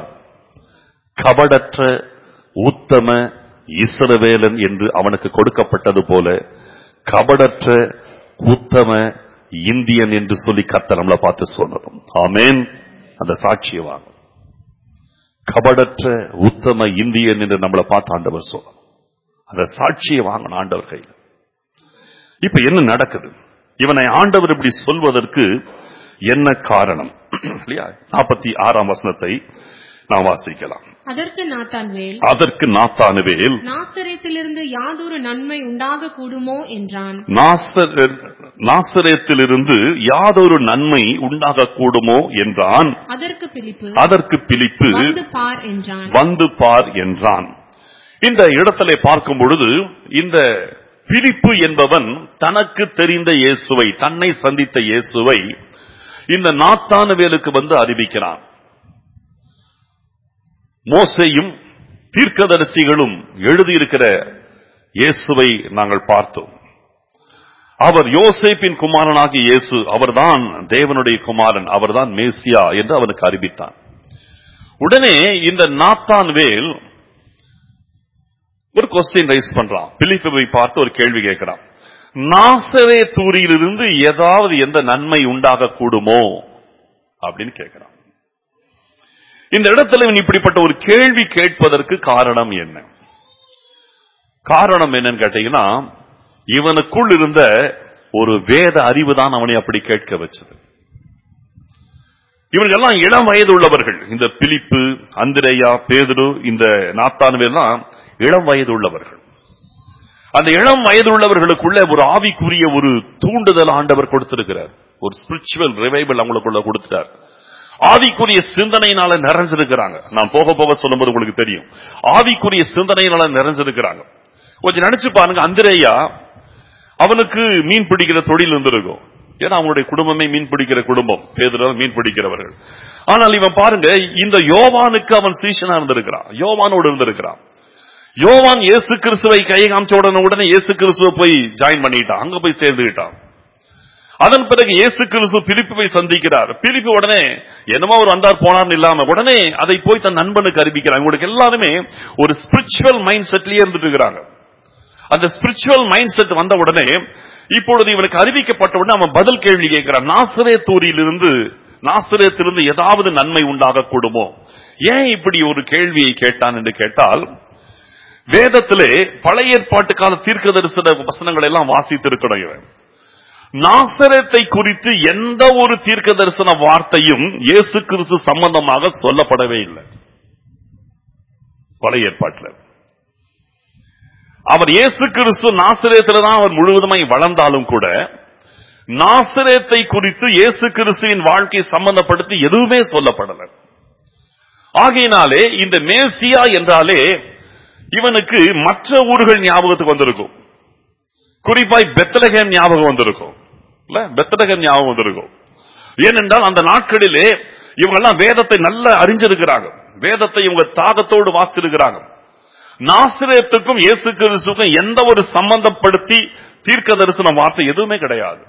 Speaker 1: கபடற்ற உத்தம இஸ்ரவேலன் என்று அவனுக்கு கொடுக்கப்பட்டது போல கபடற்ற உத்தம இந்தியன் என்று சொல்லி கத்த நம்மளை பார்த்து சொல்லணும் ஆமேன் அந்த சாட்சியை வாங்க கபடற்ற உத்தம இந்தியன் என்று நம்மளை பார்த்து ஆண்டவர் சொல்லணும் அந்த சாட்சியை வாங்கணும் ஆண்டவர் கையில் இப்ப என்ன நடக்குது இவனை ஆண்டவர் இப்படி சொல்வதற்கு என்ன காரணம் இல்லையா நாற்பத்தி ஆறாம் வசனத்தை நாம் வாசிக்கலாம்
Speaker 2: அதற்கு நாத்தான்வேல்
Speaker 1: அதற்கு நாத்தானுவேல்
Speaker 2: நாசரேத்திலிருந்து யாதொரு நன்மை உண்டாக கூடுமோ என்றான்
Speaker 1: நாசர- நாசரேத்திலிருந்து யாதொரு நன்மை உண்டாகக்கூடுமோ என்றான்
Speaker 2: அதற்கு பிலிப்பு
Speaker 1: அதற்கு பிலிப்பு
Speaker 2: வந்து பார் என்றான்
Speaker 1: வந்து பார் என்றான் இந்த இடத்திலே பார்க்கும் பொழுது இந்த பிலிப்பு என்பவன் தனக்கு தெரிந்த இயேசுவை தன்னை சந்தித்த இயேசுவை இந்த நாத்தானுவேலுக்கு வந்து அறிவிக்கிறான் மோசேயும் தீர்க்கதரிசிகளும் எழுதியிருக்கிற இயேசுவை நாங்கள் பார்த்தோம் அவர் யோசேப்பின் குமாரனாகிய இயேசு அவர்தான் தேவனுடைய குமாரன் அவர்தான் மேசியா என்று அவனுக்கு அறிவித்தான் உடனே இந்த நாத்தான் வேல் ஒரு கொஸ்டின் ரைஸ் பண்றான் பிலிப்பை பார்த்து ஒரு கேள்வி கேட்கிறான் நாசரே தூரியிலிருந்து ஏதாவது எந்த நன்மை உண்டாக கூடுமோ அப்படின்னு கேட்கிறான் இந்த இடத்துல இவன் இப்படிப்பட்ட ஒரு கேள்வி கேட்பதற்கு காரணம் என்ன காரணம் என்னன்னு கேட்டீங்கன்னா இவனுக்குள் இருந்த ஒரு வேத அறிவு தான் அவனை அப்படி கேட்க வச்சது இவர்களெல்லாம் இளம் வயது உள்ளவர்கள் இந்த பிலிப்பு அந்திரேயா பேதுரு இந்த நாத்தானுவெல்லாம் இளம் வயது உள்ளவர்கள் அந்த இளம் வயது உள்ளவர்களுக்குள்ள ஒரு ஆவிக்குரிய ஒரு தூண்டுதல் ஆண்டவர் கொடுத்திருக்கிறார் ஒரு ஸ்பிரிச்சுவல் ரிவைவல் அவங்களுக்குள்ள கொடுத்துட்டார் ஆவிக்குரிய சிந்தனையினால நிறைஞ்சிருக்கிறாங்க நான் போக போக சொல்லும்போது உங்களுக்கு தெரியும் ஆவிக்குரிய சிந்தனையினால நிறைஞ்சிருக்கிறாங்க கொஞ்சம் நினைச்சு பாருங்க அந்திரேயா அவனுக்கு மீன் பிடிக்கிற தொழில் இருந்திருக்கும் ஏன்னா அவனுடைய குடும்பமே மீன் பிடிக்கிற குடும்பம் பேதுரு மீன் பிடிக்கிறவர்கள் ஆனால் இவன் பாருங்க இந்த யோவானுக்கு அவன் சீஷனா இருந்திருக்கிறான் யோவானோடு இருந்திருக்கிறான் யோவான் இயேசு கிறிஸ்துவை கை காமிச்ச உடனே உடனே இயேசு கிறிஸ்துவ போய் ஜாயின் பண்ணிட்டான் அங்க போய் சேர்ந்துகிட்டான் அதன் பிறகு இயேசு கிறிஸ்து பிலிப்புவை சந்திக்கிறார் பிலிப்பு உடனே என்னமோ ஒரு வந்தார் போனார்னு இல்லாம உடனே அதை போய் தன் நண்பனுக்கு அறிவிக்கிறார் இவங்களுக்கு எல்லாருமே ஒரு ஸ்பிரிச்சுவல் மைண்ட் செட்லயே இருந்துட்டு இருக்கிறாங்க அந்த ஸ்பிரிச்சுவல் மைண்ட் செட் வந்த உடனே இப்பொழுது இவனுக்கு அறிவிக்கப்பட்ட உடனே அவன் பதில் கேள்வி கேட்கிறான் நாசரே தூரியிலிருந்து நாசரேத்திலிருந்து ஏதாவது நன்மை உண்டாக கூடுமோ ஏன் இப்படி ஒரு கேள்வியை கேட்டான் என்று கேட்டால் வேதத்திலே பழைய ஏற்பாட்டு கால தீர்க்க தரிசன வசனங்களை எல்லாம் வாசித்திருக்கணும் இவன் நாசரத்தை குறித்து எந்த ஒரு தீர்க்க தரிசன வார்த்தையும் இயேசு கிறிஸ்து சம்பந்தமாக சொல்லப்படவே இல்லை பழைய ஏற்பாட்டில் அவர் இயேசு கிறிஸ்து நாசிரியத்துல தான் அவர் முழுவதுமாய் வளர்ந்தாலும் கூட நாசிரியத்தை குறித்து இயேசு கிறிஸ்துவின் வாழ்க்கை சம்பந்தப்படுத்தி எதுவுமே சொல்லப்படல ஆகையினாலே இந்த மேசியா என்றாலே இவனுக்கு மற்ற ஊர்கள் ஞாபகத்துக்கு வந்திருக்கும் குறிப்பாய் பெத்தலகேம் ஞாபகம் வந்திருக்கும் இல்ல பெத்தலகேம் ஞாபகம் வந்திருக்கும் ஏனென்றால் அந்த நாட்களிலே இவங்க எல்லாம் வேதத்தை நல்லா அறிஞ்சிருக்கிறாங்க வேதத்தை இவங்க தாகத்தோடு வாசிருக்கிறாங்க நாசிரியத்துக்கும் இயேசு கிறிஸ்துக்கும் எந்த ஒரு சம்பந்தப்படுத்தி தீர்க்க தரிசன வார்த்தை எதுவுமே கிடையாது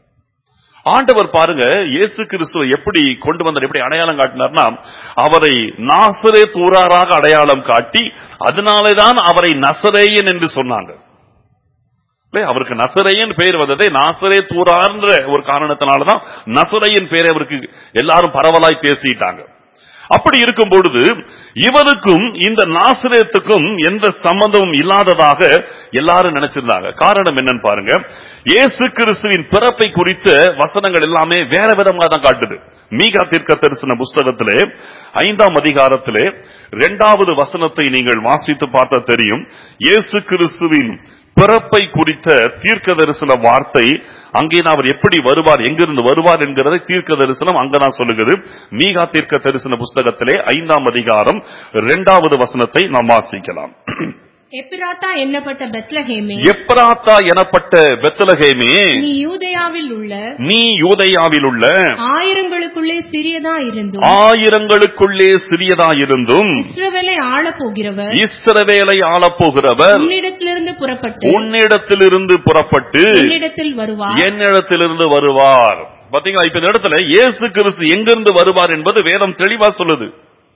Speaker 1: ஆண்டவர் பாருங்க இயேசு கிறிஸ்துவை எப்படி கொண்டு வந்தார் எப்படி அடையாளம் காட்டினார்னா அவரை நாசரே தூராராக அடையாளம் காட்டி அதனாலேதான் அவரை நசரேயன் என்று சொன்னாங்க இல்லையா? அவருக்கு நசரையன் பெயர் வந்ததே நாசரே தூரான்ற ஒரு காரணத்தினாலதான் நசரையன் பெயரை அவருக்கு எல்லாரும் பரவலாய் பேசிட்டாங்க அப்படி இருக்கும் பொழுது இவனுக்கும் இந்த நாசிரியத்துக்கும் எந்த சம்பந்தமும் இல்லாததாக எல்லாரும் நினைச்சிருந்தாங்க காரணம் என்னன்னு பாருங்க இயேசு கிறிஸ்துவின் பிறப்பை குறித்த வசனங்கள் எல்லாமே வேற விதமாக தான் காட்டுது மீகா தீர்க்க தரிசன புஸ்தகத்திலே ஐந்தாம் அதிகாரத்திலே இரண்டாவது வசனத்தை நீங்கள் வாசித்து பார்த்தா தெரியும் இயேசு கிறிஸ்துவின் பிறப்பை குறித்த தீர்க்க தரிசன வார்த்தை அங்கே தான் அவர் எப்படி வருவார் எங்கிருந்து வருவார் என்கிறதை தீர்க்க தரிசனம் அங்கதான் சொல்லுகிறது மீகா தீர்க்க தரிசன புஸ்தகத்திலே ஐந்தாம் அதிகாரம் இரண்டாவது வசனத்தை நாம் வாசிக்கலாம்
Speaker 2: எப்பிராத்தா எண்ணப்பட்ட பெத்லஹேமே
Speaker 1: எப்ராத்தா எனப்பட்ட பெத்தலகேமே
Speaker 2: நீ யூதேயாவில் உள்ள
Speaker 1: நீ யூதையாவில் உள்ள
Speaker 2: ஆயிரங்களுக்குள்ளே சிறியதா இருந்தும்
Speaker 1: ஆயிரங்களுக்குள்ளே சிறியதாயிருந்தும்
Speaker 2: இஸ்ரவேலை ஆளப் போகிறவர்
Speaker 1: இஸ்ரவேலை ஆளப்போகிறவர்
Speaker 2: உன்னிடத்திலிருந்து புறப்பட்டு
Speaker 1: உன்னிடத்திலிருந்து புறப்பட்டு
Speaker 2: என்னிடத்தில் வருவார்
Speaker 1: என்னிடத்திலிருந்து வருவார் பாத்தீங்களா இப்ப இந்த இடத்துல இயேசு கிறிஸ்து எங்கிருந்து வருவார் என்பது வேதம் தெளிவா சொல்லுது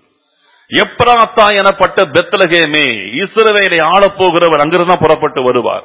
Speaker 1: எப்ராத்தா எனப்பட்ட பெத்தலகேமே இஸ்ரவேலை ஆளப்போகிறவர் அங்கிருந்து தான் புறப்பட்டு வருவார்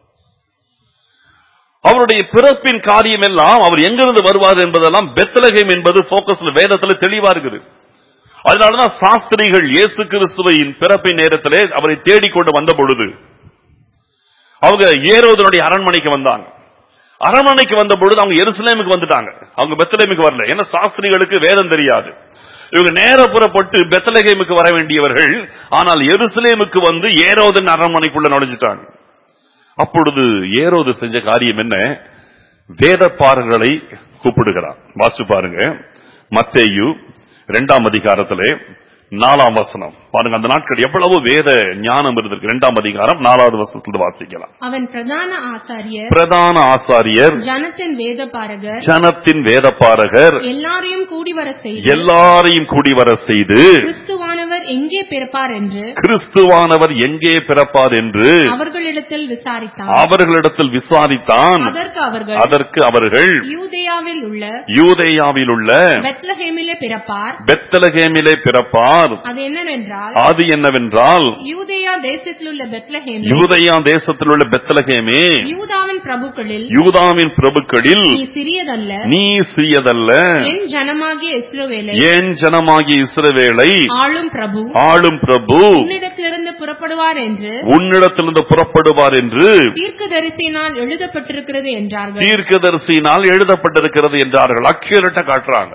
Speaker 1: அவருடைய பிறப்பின் காரியம் எல்லாம் அவர் எங்கிருந்து வருவார் என்பதெல்லாம் பெத்தலகேம் என்பது போக்கஸ்ல வேதத்துல தெளிவா இருக்குது அதனாலதான் சாஸ்திரிகள் இயேசு கிறிஸ்துவின் பிறப்பின் நேரத்திலே அவரை தேடிக்கொண்டு வந்த பொழுது அவங்க ஏரோதனுடைய அரண்மனைக்கு வந்தாங்க அரண்மனைக்கு வந்த பொழுது அவங்க எருசலேமுக்கு வந்துட்டாங்க அவங்க பெத்தலேமுக்கு வரல ஏன்னா சாஸ்திரிகளுக்கு வேதம் தெரியாது இவங்க நேர புறப்பட்டு பெத்தலகேமுக்கு வர வேண்டியவர்கள் ஆனால் எருசலேமுக்கு வந்து ஏரோதன் அரண்மனைக்குள்ள நுழைஞ்சிட்டாங்க அப்பொழுது ஏரோது செஞ்ச காரியம் என்ன வேதப்பாரர்களை கூப்பிடுகிறான் வாசி பாருங்க மத்தேயு இரண்டாம் அதிகாரத்திலே நாலாம் வசனம் பாருங்க அந்த நாட்கள் எவ்வளவு வேத ஞானம் இருந்திருக்கு இரண்டாம் அதிகாரம் நாலாவது வசனத்துல வாசிக்கலாம்
Speaker 2: அவன் பிரதான ஆசாரியர்
Speaker 1: பிரதான ஆசாரியர்
Speaker 2: ஜனத்தின் வேத பாரகர்
Speaker 1: ஜனத்தின் வேதப்பாரகர்
Speaker 2: எல்லாரையும் கூடி வர செய்து
Speaker 1: எல்லாரையும் கூடி வர செய்து
Speaker 2: கிறிஸ்துவானவர் எங்கே பிறப்பார் என்று
Speaker 1: கிறிஸ்துவானவர் எங்கே பிறப்பார் என்று
Speaker 2: அவர்களிடத்தில் விசாரித்தார்
Speaker 1: அவர்களிடத்தில் விசாரித்தான்
Speaker 2: அதற்கு அவர்கள்
Speaker 1: அதற்கு அவர்கள்
Speaker 2: யூதேயாவில் உள்ள
Speaker 1: யூதேயாவில் உள்ள
Speaker 2: பெத்லஹேமிலே பிறப்பார்
Speaker 1: பெத்தலகேமிலே பிறப்பார்
Speaker 2: அது என்னவென்றால்
Speaker 1: அது என்னவென்றால்
Speaker 2: யூதேயா தேசத்தில் உள்ள பெத்லஹேமில்
Speaker 1: யூதேயா தேசத்தில் உள்ள பெத்தலகேமே
Speaker 2: யூதாவின் பிரபுக்களில்
Speaker 1: யூதாவின் பிரபுக்களில்
Speaker 2: நீ சிறியதல்ல
Speaker 1: நீ சிறியதல்ல
Speaker 2: என் ஜனமாகிய இஸ்ரவேலை
Speaker 1: ஏன் ஜனமாகிய இஸ்ரவேலை
Speaker 2: ஆளும் பிரபு
Speaker 1: ஆளும் பிரபு
Speaker 2: உன்னிடத்திலிருந்து புறப்படுவார் என்று
Speaker 1: உன்னிடத்திலிருந்து புறப்படுவார் என்று
Speaker 2: தீர்க்கதரிசியினால் எழுதப்பட்டிருக்கிறது என்றார்கள்
Speaker 1: தீர்க்கதரிசியினால் எழுதப்பட்டிருக்கிறது என்றார்கள் அக்யூரட்டா காட்டுறாங்க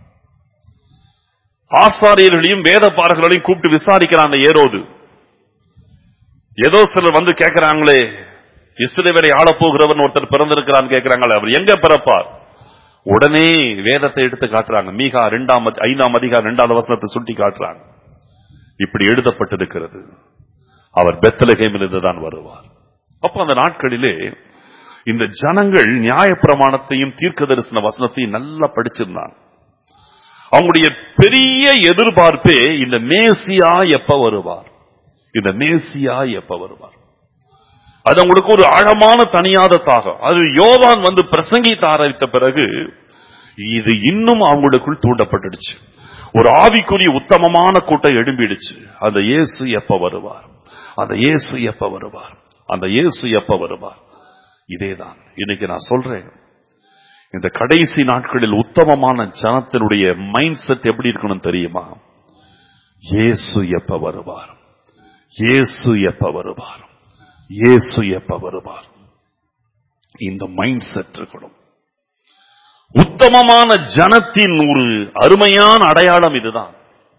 Speaker 1: ஆசாரியர்களையும் வேத பாரர்களையும் கூப்பிட்டு விசாரிக்கிறான் அந்த ஏரோது ஏதோ சிலர் வந்து கேட்கிறாங்களே இஸ்ரவேலை ஆளப் போகிறவன் ஒருத்தர் பிறந்திருக்கிறான்னு கேட்கிறாங்களே அவர் எங்க பிறப்பார் உடனே வேதத்தை எடுத்து காட்டுறாங்க மீகா இரண்டாம் அதி- ஐந்தாம் அதிகாரம் இரண்டாவது வசனத்தை சுட்டி காட்டுறாங்க இப்படி எழுதப்பட்டிருக்கிறது அவர் பெத்தலகேமிலிருந்து தான் வருவார் அப்ப அந்த நாட்களிலே இந்த ஜனங்கள் நியாயப்பிரமாணத்தையும் தீர்க்க தரிசன வசனத்தையும் நல்லா படிச்சிருந்தாங்க அவங்களுடைய பெரிய எதிர்பார்ப்பே இந்த மேசியா எப்ப வருவார் இந்த மேசியா எப்ப வருவார் அது அவங்களுக்கு ஒரு ஆழமான தனியாத தாகம் அது யோவான் வந்து பிரசங்கித்த ஆரம்பித்த பிறகு இது இன்னும் அவங்களுக்குள் தூண்டப்பட்டுடுச்சு ஒரு ஆவிக்குரிய உத்தமமான கூட்டம் எழும்பிடுச்சு அந்த இயேசு எப்ப வருவார் அந்த இயேசு எப்ப வருவார் அந்த இயேசு எப்ப வருவார் இதேதான் இன்னைக்கு நான் சொல்றேன் இந்த கடைசி நாட்களில் உத்தமமான ஜனத்தினுடைய மைண்ட் செட் எப்படி இருக்கணும் தெரியுமா இயேசு எப்ப வருவார் இயேசு எப்ப வருவார் இயேசு எப்ப வருவார் இந்த மைண்ட் செட் இருக்கணும் உத்தமமான ஜனத்தின் ஒரு அருமையான அடையாளம் இதுதான்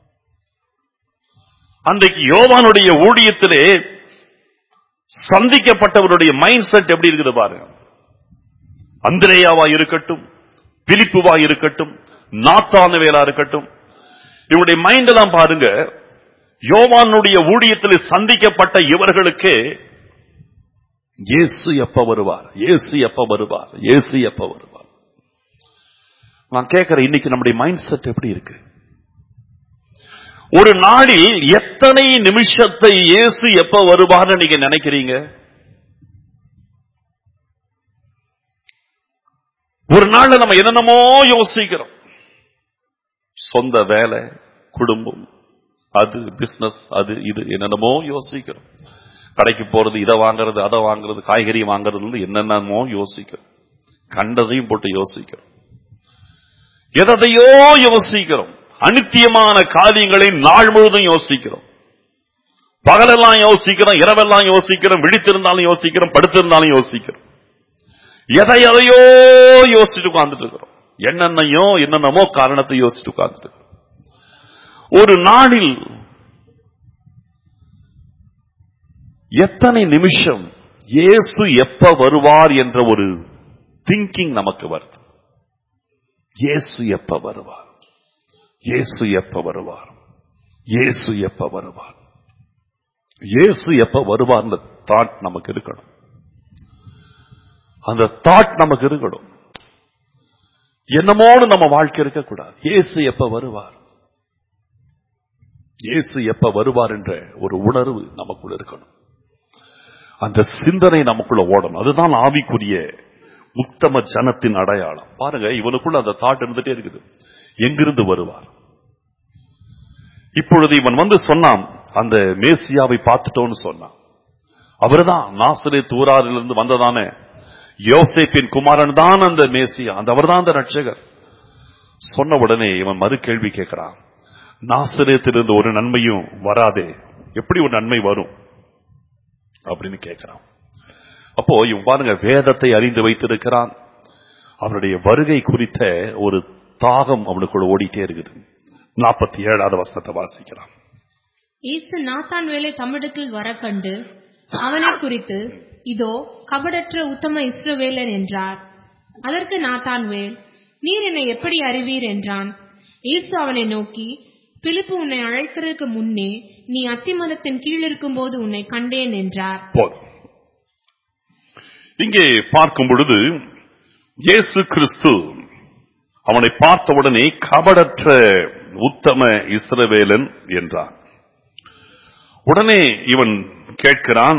Speaker 1: அன்றைக்கு யோவானுடைய ஊழியத்திலே சந்திக்கப்பட்டவருடைய மைண்ட் செட் எப்படி இருக்குது பாருங்க அந்திரேயாவா இருக்கட்டும் பிலிப்புவா இருக்கட்டும் நாத்தானவேலா இருக்கட்டும் இவருடைய மைண்ட் எல்லாம் பாருங்க யோவானுடைய ஊழியத்தில் சந்திக்கப்பட்ட இவர்களுக்கே இயேசு எப்ப வருவார் இயேசு எப்ப வருவார் இயேசு எப்ப வருவார் நான் கேட்கிறேன் இன்னைக்கு நம்முடைய மைண்ட் செட் எப்படி இருக்கு ஒரு நாளில் எத்தனை நிமிஷத்தை இயேசு எப்ப வருவார்னு நீங்க நினைக்கிறீங்க ஒரு நாள்ல நம்ம என்னென்னமோ யோசிக்கிறோம் சொந்த வேலை குடும்பம் அது பிசினஸ் அது இது என்னென்னமோ யோசிக்கிறோம் கடைக்கு போறது இதை வாங்குறது அதை வாங்குறது காய்கறி வாங்குறது என்னென்னமோ யோசிக்கிறோம் கண்டதையும் போட்டு யோசிக்கிறோம் எதையோ யோசிக்கிறோம் அனித்தியமான காரியங்களை நாள் முழுதும் யோசிக்கிறோம் பகலெல்லாம் யோசிக்கிறோம் இரவெல்லாம் யோசிக்கிறோம் விழித்திருந்தாலும் யோசிக்கிறோம் படுத்திருந்தாலும் யோசிக்கிறோம் எதை எதையோ யோசிச்சுட்டு உட்கார்ந்துட்டு இருக்கிறோம் என்னென்னையோ என்னென்னமோ காரணத்தை யோசிச்சுட்டு உட்கார்ந்துட்டு இருக்கிறோம் ஒரு நாளில் எத்தனை நிமிஷம் இயேசு எப்ப வருவார் என்ற ஒரு திங்கிங் நமக்கு வருது இயேசு எப்ப வருவார் இயேசு எப்ப வருவார் இயேசு எப்ப வருவார் இயேசு எப்ப வருவார்ன்ற தாட் நமக்கு இருக்கணும் அந்த தாட் நமக்கு இருக்கணும் என்னமோடு நம்ம வாழ்க்கை இருக்கக்கூடாது இயேசு எப்ப வருவார் இயேசு எப்ப வருவார் என்ற ஒரு உணர்வு நமக்குள்ள இருக்கணும் அந்த சிந்தனை நமக்குள்ள ஓடணும் அதுதான் ஆவிக்குரிய உத்தம ஜனத்தின் அடையாளம் பாருங்க இவனுக்குள்ள அந்த தாட் இருந்துட்டே இருக்குது எங்கிருந்து வருவார் இப்பொழுது இவன் வந்து சொன்னான் அந்த மேசியாவை பார்த்துட்டோன்னு சொன்னான் அவர்தான் நாசரே தூராரிலிருந்து வந்ததானே யோசேப்பின் குமாரன் தான் அந்த மேசியா அந்த அவர்தான் அந்த ரட்சகர் சொன்ன உடனே இவன் மறு கேள்வி கேட்கிறான் நாசரேத்திலிருந்து ஒரு நன்மையும் வராதே எப்படி ஒரு நன்மை வரும் அப்படின்னு கேட்கிறான் அப்போ இவன் பாருங்க வேதத்தை அறிந்து வைத்திருக்கிறான் அவனுடைய வருகை குறித்த ஒரு தாகம் அவனுக்குள்ள ஓடிட்டே இருக்குது நாற்பத்தி ஏழாவது வசனத்தை வாசிக்கிறான்
Speaker 2: இயேசு நாத்தான் வேலை தம்மிடத்தில் வர கண்டு அவனை குறித்து இதோ கபடற்ற உத்தம இஸ்ரவேலன் என்றார் அதற்கு நாத்தான்வேல் நீர் என்னை எப்படி அறிவீர் என்றான் இயேசு அவனை நோக்கி பிலிப்பு உன்னை அழைக்கிறதுக்கு முன்னே நீ அத்திமரத்தின் கீழ் இருக்கும்போது உன்னை கண்டேன் என்றார்
Speaker 1: போதும் இங்கே பார்க்கும் பொழுது இயேசு கிறிஸ்து அவனை பார்த்தவுடனே கபடற்ற உத்தம இஸ்ரவேலன் என்றார் உடனே இவன் கேட்கிறான்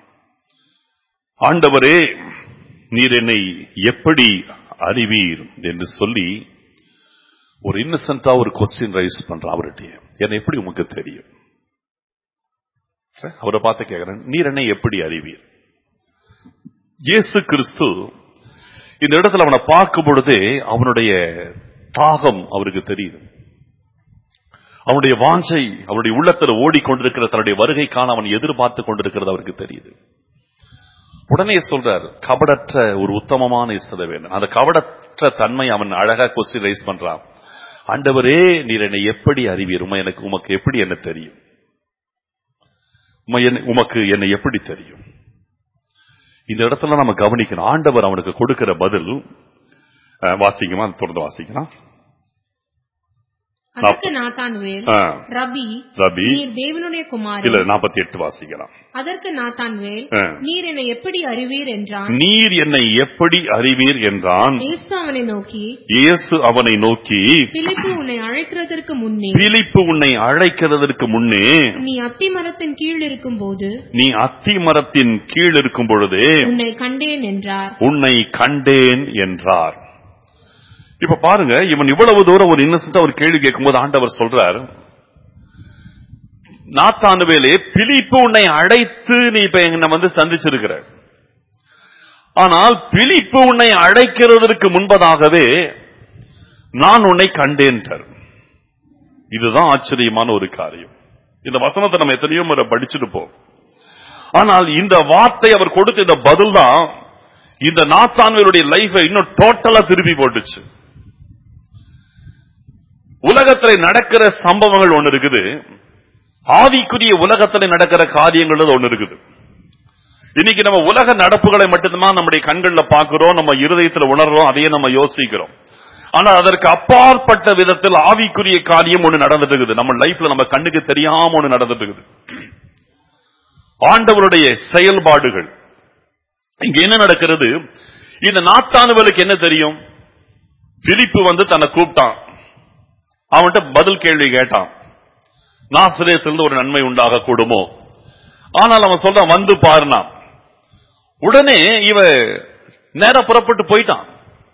Speaker 1: ஆண்டவரே நீர் என்னை எப்படி அறிவீர் என்று சொல்லி ஒரு இன்னசென்டா ஒரு கொஸ்டின் ரைஸ் பண்றான் அவர்கிட்ட என்னை எப்படி உமக்கு தெரியும் அவரை பார்த்து கேட்கிறேன் நீர் என்னை எப்படி அறிவீர் இயேசு கிறிஸ்து இந்த இடத்துல அவனை பார்க்கும் பொழுதே அவனுடைய தாகம் அவருக்கு தெரியுது அவனுடைய வாஞ்சை அவனுடைய உள்ளத்தில் ஓடிக்கொண்டிருக்கிற தன்னுடைய வருகைக்கான அவன் எதிர்பார்த்து கொண்டிருக்கிறது அவருக்கு தெரியுது உடனே சொல்றார் கபடற்ற ஒரு உத்தமமான இஸ்தவேன் அந்த கபடற்ற தன்மை அவன் அழகா கொஸ்டின் ரைஸ் பண்றான் ஆண்டவரே நீர் என்னை எப்படி அறிவீர் உமை எனக்கு உமக்கு எப்படி என்ன தெரியும் உம்மை என்னை- உமக்கு என்னை எப்படி தெரியும் இந்த இடத்துல நம்ம கவனிக்கணும் ஆண்டவர் அவனுக்கு கொடுக்கிற பதில் அஹ், வாசிக்குமா தொடர்ந்து வாசிக்கலாம்
Speaker 2: அதற்கு நாத்தான்வேல்
Speaker 1: ஆ,
Speaker 2: ரபி
Speaker 1: ரபி
Speaker 2: நீர் தேவனுடைய
Speaker 1: இல்ல
Speaker 2: குமாரன்
Speaker 1: நாற்பத்தி எட்டு வாசிக்கலாம்
Speaker 2: அதற்கு நாத்தான்வேல்
Speaker 1: ஆ.
Speaker 2: நீர் என்னை எப்படி அறிவீர் என்றான்
Speaker 1: நீர் என்னை எப்படி அறிவீர் என்றான்
Speaker 2: இயேசு அவனை நோக்கி
Speaker 1: இயேசு அவனை நோக்கி
Speaker 2: பிலிப்பு உன்னை அழைக்கிறதற்கு முன்னே
Speaker 1: பிலிப்பு உன்னை அழைக்கிறதற்கு முன்னே
Speaker 2: நீ அத்திமரத்தின் கீழ் இருக்கும்போது
Speaker 1: நீ அத்தி மரத்தின் கீழ் இருக்கும் பொழுதே
Speaker 2: உன்னை கண்டேன் என்றார்
Speaker 1: உன்னை கண்டேன் என்றார் இப்ப பாருங்க இவன் இவ்வளவு தூரம் ஒரு இன்னசென்டா ஒரு கேள்வி கேட்கும்போது ஆண்டவர் சொல்றார் நாத்தானுவேலே பிலிப்பு உன்னை அழைத்து நீ இப்ப என்னை வந்து சந்திச்சிருக்கிற ஆனால் பிலிப்பு உன்னை அழைக்கிறதற்கு முன்பதாகவே நான் உன்னை கண்டேன்றார் இதுதான் ஆச்சரியமான ஒரு காரியம் இந்த வசனத்தை நம்ம எத்தனையோ முறை படிச்சிருப்போம் ஆனால் இந்த வார்த்தை அவர் கொடுத்த இந்த பதில் தான் இந்த நாத்தான்வேலுடைய லைஃபை இன்னும் டோட்டலா திருப்பி போட்டுச்சு உலகத்துல நடக்கிற சம்பவங்கள் ஒண்ணு இருக்குது ஆவிக்குரிய உலகத்துல நடக்கிற காரியங்கள் ஒண்ணு இருக்குது இன்னைக்கு நம்ம உலக நடப்புகளை மட்டும்தான் நம்முடைய கண்கள்ல பாக்குறோம் நம்ம இருதயத்துல உணர்றோம் அதையே நம்ம யோசிக்கிறோம் ஆனா அதற்கு அப்பாற்பட்ட விதத்தில் ஆவிக்குரிய காரியம் ஒண்ணு நடந்துட்டு இருக்குது நம்ம லைஃப்ல நம்ம கண்ணுக்கு தெரியாம ஒண்ணு நடந்துட்டு இருக்குது ஆண்டவருடைய செயல்பாடுகள் இங்க என்ன நடக்கிறது இந்த நாத்தானுவலுக்கு என்ன தெரியும் பிலிப்பு வந்து தன்னை கூப்பிட்டான் அவன்கிட்ட பதில் கேள்வி கேட்டான் நாசிரியத்திலிருந்து ஒரு நன்மை உண்டாக கூடுமோ ஆனால் அவன் சொல்றான் வந்து பாருனா உடனே இவ நேர புறப்பட்டு போயிட்டான்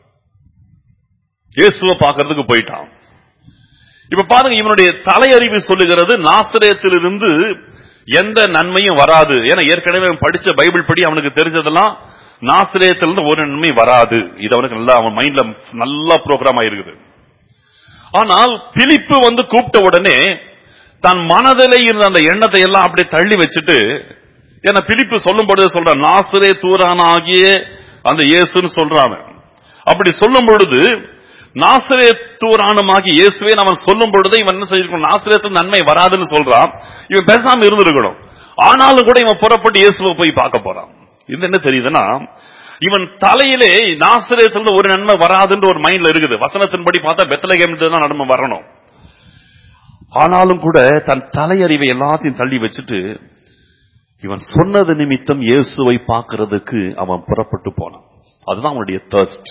Speaker 1: இயேசுவை பார்க்கறதுக்கு போயிட்டான் இப்ப பாருங்க இவனுடைய தலையறிவு சொல்லுகிறது நாசிரியத்திலிருந்து எந்த நன்மையும் வராது ஏன்னா ஏற்கனவே அவன் படிச்ச பைபிள் படி அவனுக்கு தெரிஞ்சதெல்லாம் நாசிரியத்திலிருந்து ஒரு நன்மை வராது இது அவனுக்கு நல்லா அவன் மைண்ட்ல நல்லா ப்ரோக்ராம் ஆயிருக்குது ஆனால் பிலிப்பு வந்து கூப்பிட்ட உடனே தன் மனதிலே இருந்த அந்த எண்ணத்தை எல்லாம் அப்படியே தள்ளி வச்சுட்டு ஏன்னா பிலிப்பு சொல்லும் பொழுது சொல்ற நாசிரே தூரானாகிய அந்த இயேசுன்னு சொல்றான் அவன். அப்படி சொல்லும் பொழுது நாசிரே தூரானமாகி இயேசுவே அவன் சொல்லும் பொழுது இவன் என்ன செய்திருக்கணும் நாசிரியத்தில் நன்மை வராதுன்னு சொல்றான் இவன் பேசாம இருந்திருக்கணும் ஆனாலும் கூட இவன் புறப்பட்டு இயேசுவை போய் பார்க்க போறான் இது என்ன தெரியுதுன்னா இவன் தலையிலே நாசிரியத்திலிருந்து ஒரு நன்மை வராதுன்ற ஒரு மைண்ட்ல இருக்குது வசனத்தின்படி பார்த்தா பெத்தலகேம் தான் நன்மை வரணும் ஆனாலும் கூட தன் தலையறிவை எல்லாத்தையும் தள்ளி வச்சுட்டு இவன் சொன்னது நிமித்தம் இயேசுவை பார்க்கிறதுக்கு அவன் புறப்பட்டு போனான் அதுதான் அவனுடைய தர்ஸ்ட்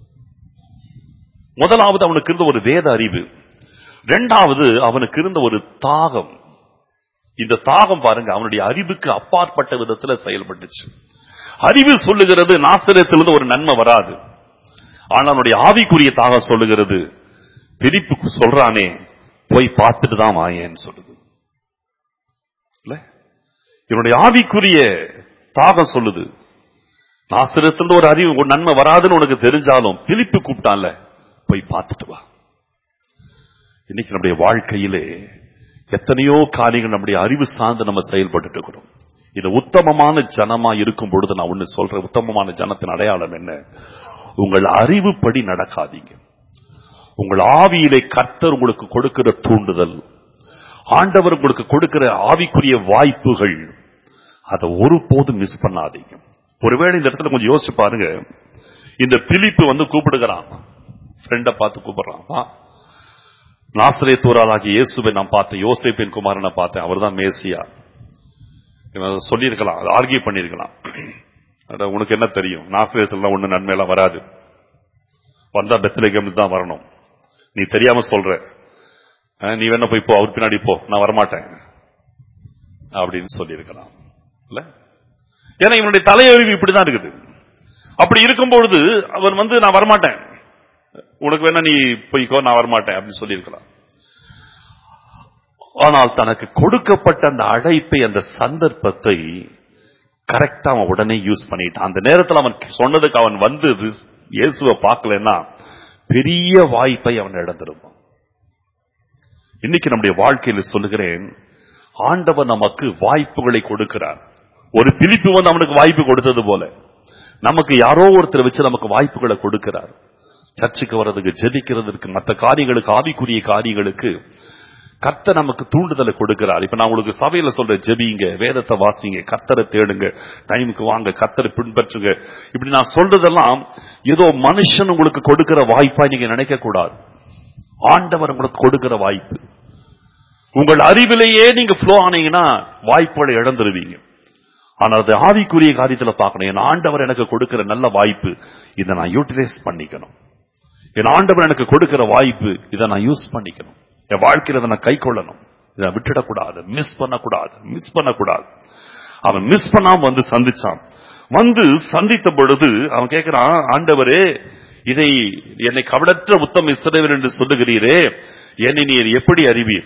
Speaker 1: முதலாவது அவனுக்கு இருந்த ஒரு வேத அறிவு இரண்டாவது அவனுக்கு இருந்த ஒரு தாகம் இந்த தாகம் பாருங்க அவனுடைய அறிவுக்கு அப்பாற்பட்ட விதத்துல செயல்பட்டுச்சு அறிவு சொல்லுகிறது நாசிரியத்திலிருந்து ஒரு நன்மை வராது ஆனா அவனுடைய ஆவிக்குரிய தாகம் சொல்லுகிறது பிரிப்பு சொல்றானே போய் பார்த்துட்டு தான் வாயேன்னு சொல்லுது இல்ல இவனுடைய ஆவிக்குரிய தாகம் சொல்லுது நாசிரியத்திலிருந்து ஒரு அறிவு ஒரு நன்மை வராதுன்னு உனக்கு தெரிஞ்சாலும் பிலிப்பு கூப்பிட்டான்ல போய் பார்த்துட்டு வா இன்னைக்கு நம்முடைய வாழ்க்கையிலே எத்தனையோ காரியங்கள் நம்முடைய அறிவு சார்ந்து நம்ம செயல்பட்டு இருக்கிறோம் இது உத்தமமான ஜனமா இருக்கும் பொழுது நான் ஒண்ணு சொல்றேன் உத்தமமான ஜனத்தின் அடையாளம் என்ன உங்கள் அறிவுப்படி நடக்காதீங்க உங்கள் ஆவியிலே கர்த்தர் உங்களுக்கு கொடுக்கிற தூண்டுதல் ஆண்டவர் உங்களுக்கு கொடுக்கிற ஆவிக்குரிய வாய்ப்புகள் அதை ஒருபோதும் மிஸ் பண்ணாதீங்க ஒருவேளை இந்த இடத்துல கொஞ்சம் யோசிச்சு பாருங்க இந்த பிலிப்பு வந்து கூப்பிடுகிறான் ஃப்ரெண்டை பார்த்து கூப்பிடுறான் வா நாசிரே தூராளாகி இயேசுவை நான் பார்த்தேன் யோசேப்பின் குமாரனை பார்த்தேன் அவர்தான் மேசியா இவன் அதை சொல்லியிருக்கலாம் அதை ஆர்கியூ பண்ணியிருக்கலாம் அட, உனக்கு என்ன தெரியும் நாசிரியத்துல ஒண்ணு நன்மையெல்லாம் வராது வந்தா பெத்லேகம் தான் வரணும் நீ தெரியாம சொல்ற அஹ், நீ வேணா போய் போ அவர் பின்னாடி போ நான் வரமாட்டேன் அப்படின்னு சொல்லியிருக்கிறான் இல்ல ஏன்னா இவனுடைய தலையறிவு இப்படிதான் இருக்குது அப்படி இருக்கும் பொழுது அவன் வந்து நான் வரமாட்டேன் உனக்கு வேணா நீ போய்க்கோ நான் வரமாட்டேன் அப்படின்னு சொல்லியிருக்கலாம் ஆனால் தனக்கு கொடுக்கப்பட்ட அந்த அழைப்பை அந்த சந்தர்ப்பத்தை கரெக்டா அவன் உடனே யூஸ் பண்ணிட்டான் அந்த நேரத்தில் அவன் சொன்னதுக்கு அவன் வந்து ரிஸ்- இயேசுவை பார்க்கலன்னா பெரிய வாய்ப்பை அவன் இழந்திருப்பான் இன்னைக்கு நம்முடைய வாழ்க்கையில் சொல்லுகிறேன் ஆண்டவர் நமக்கு வாய்ப்புகளை கொடுக்கிறார் ஒரு பிலிப்பு வந்து அவனுக்கு வாய்ப்பு கொடுத்தது போல நமக்கு யாரோ ஒருத்தர் வச்சு நமக்கு வாய்ப்புகளை கொடுக்கிறார் சர்ச்சுக்கு வர்றதுக்கு ஜெபிக்கிறதுக்கு மற்ற காரியங்களுக்கு ஆவிக்குரிய காரியங்களுக்கு கர்த்தர் நமக்கு தூண்டுதலை கொடுக்கிறார் இப்ப நான் உங்களுக்கு சபையில சொல்றேன் ஜெபிங்க வேதத்தை வாசிங்க கர்த்தரை தேடுங்க டைமுக்கு வாங்க கர்த்தரை பின்பற்றுங்க இப்படி நான் சொல்றதெல்லாம் ஏதோ மனுஷன் உங்களுக்கு கொடுக்கிற வாய்ப்பா நீங்க நினைக்க கூடாது ஆண்டவர் உங்களுக்கு கொடுக்கிற வாய்ப்பு உங்கள் அறிவிலேயே நீங்க ஃப்ளோ ஆனீங்கன்னா வாய்ப்புகளை இழந்துருவீங்க ஆனா அது ஆவிக்குரிய காரியத்துல பார்க்கணும் என் ஆண்டவர் எனக்கு கொடுக்கிற நல்ல வாய்ப்பு இதை நான் யூட்டிலைஸ் பண்ணிக்கணும் என் ஆண்டவர் எனக்கு கொடுக்கிற வாய்ப்பு இதை நான் யூஸ் பண்ணிக்கணும் என் வாழ்க்கையில இதை நான் கை கொள்ளணும் இதை விட்டுடக்கூடாது மிஸ் பண்ணக்கூடாது மிஸ் பண்ணக்கூடாது அவன் மிஸ் பண்ணாம வந்து சந்திச்சான் வந்து சந்தித்த பொழுது அவன் கேட்கிறான் ஆண்டவரே இதை என்னை கவலற்ற உத்தம இஸ்ரவேல் என்று சொல்லுகிறீரே என்னை நீர் எப்படி அறிவீர்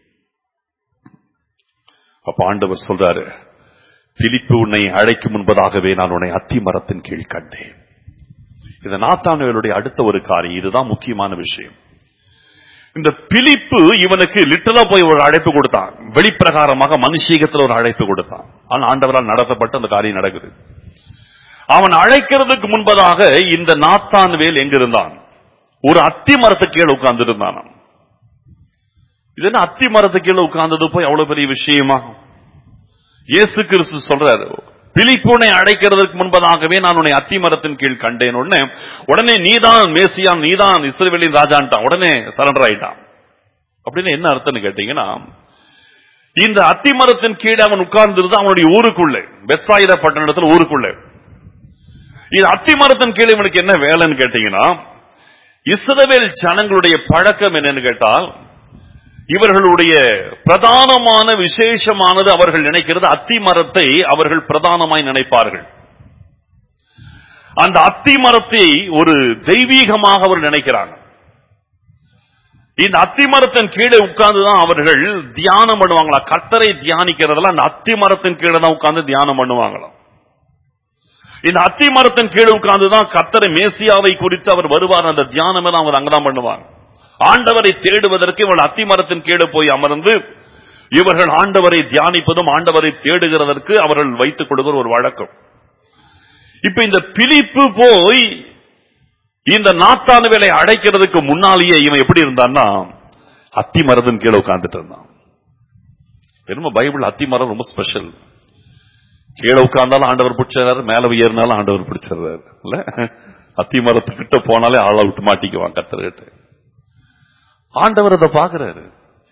Speaker 1: அப்ப ஆண்டவர் சொல்றாரு பிலிப்பு உன்னை அழைக்கும் முன்பதாகவே நான் உன்னை அத்தி மரத்தின் கீழ் கண்டேன் இது நாத்தானுடைய அடுத்த ஒரு காரியம் இதுதான் முக்கியமான விஷயம் இந்த பிலிப்பு இவனுக்கு லிட்டலா போய் ஒரு அழைப்பு கொடுத்தான் வெளிப்பிரகாரமாக மனுஷீகத்தில் ஒரு அழைப்பு கொடுத்தான் ஆனால் ஆண்டவரால் நடத்தப்பட்ட அந்த காரியம் நடக்குது அவன் அழைக்கிறதுக்கு முன்பதாக இந்த நாத்தான் வேல் எங்கிருந்தான் ஒரு அத்தி மரத்து கீழே உட்கார்ந்து இருந்தான் இது என்ன அத்தி மரத்து கீழே உட்கார்ந்தது போய் அவ்வளவு பெரிய விஷயமா இயேசு கிறிஸ்து சொல்றாரு பிலிப்புனை அழைக்கிறதுக்கு முன்பதாகவே நான் உன்னை அத்தி மரத்தின் கீழ் கண்டேன் உடனே உடனே நீதான் மேசியான் நீதான் இஸ்ரவேலின் ராஜான்ட்டான் உடனே சரண்டர் ஆயிட்டான் அப்படின்னு என்ன அர்த்தம்னு கேட்டீங்கன்னா இந்த அத்தி மரத்தின் கீழே அவன் உட்கார்ந்திருந்தான் அவனுடைய ஊருக்குள்ளே வெத்சாயிர பட்டணத்துல ஊருக்குள்ளே இது அத்தி மரத்தின் கீழே இவனுக்கு என்ன வேலைன்னு கேட்டீங்கன்னா இஸ்ரவேல் ஜனங்களுடைய பழக்கம் என்னன்னு கேட்டால் இவர்களுடைய பிரதானமான விசேஷமானது அவர்கள் நினைக்கிறது அத்தி மரத்தை அவர்கள் பிரதானமாய் நினைப்பார்கள் அந்த அத்தி மரத்தை ஒரு தெய்வீகமாக அவர் நினைக்கிறாங்க இந்த அத்தி மரத்தின் கீழே உட்கார்ந்துதான் அவர்கள் தியானம் பண்ணுவாங்களா கர்த்தரை தியானிக்கிறதெல்லாம் அந்த அத்தி மரத்தின் கீழே தான் உட்கார்ந்து தியானம் பண்ணுவாங்களாம் இந்த அத்தி மரத்தின் கீழே உட்கார்ந்துதான் கர்த்தரை மேசியாவை குறித்து அவர் வருவார் அந்த தியானம் எல்லாம் அவர் அங்கதான் பண்ணுவாங்க ஆண்டவரை தேடுவதற்கு இவர்கள் அத்தி மரத்தின் கீழே போய் அமர்ந்து இவர்கள் ஆண்டவரை தியானிப்பதும் ஆண்டவரை தேடுகிறதற்கு அவர்கள் வைத்துக் கொடுக்கிற ஒரு வழக்கம் இப்ப இந்த பிலிப்பு போய் இந்த நாத்தானுவேலை அடைக்கிறதுக்கு முன்னாலேயே இவன் எப்படி இருந்தான்னா அத்தி மரத்தின் கீழே உட்கார்ந்துட்டு இருந்தான் வெறும் பைபிள் அத்தி மரம் ரொம்ப ஸ்பெஷல் கீழே உட்கார்ந்தாலும் ஆண்டவர் பிடிச்சாரு மேல ஏறினாலும் ஆண்டவர் பிடிச்சிடுறாரு இல்ல அத்தி மரத்துக்கிட்ட போனாலே ஆளை விட்டு மாட்டிக்குவான் கத்தர்கிட்ட ஆண்டவர் அதை பாக்குறாரு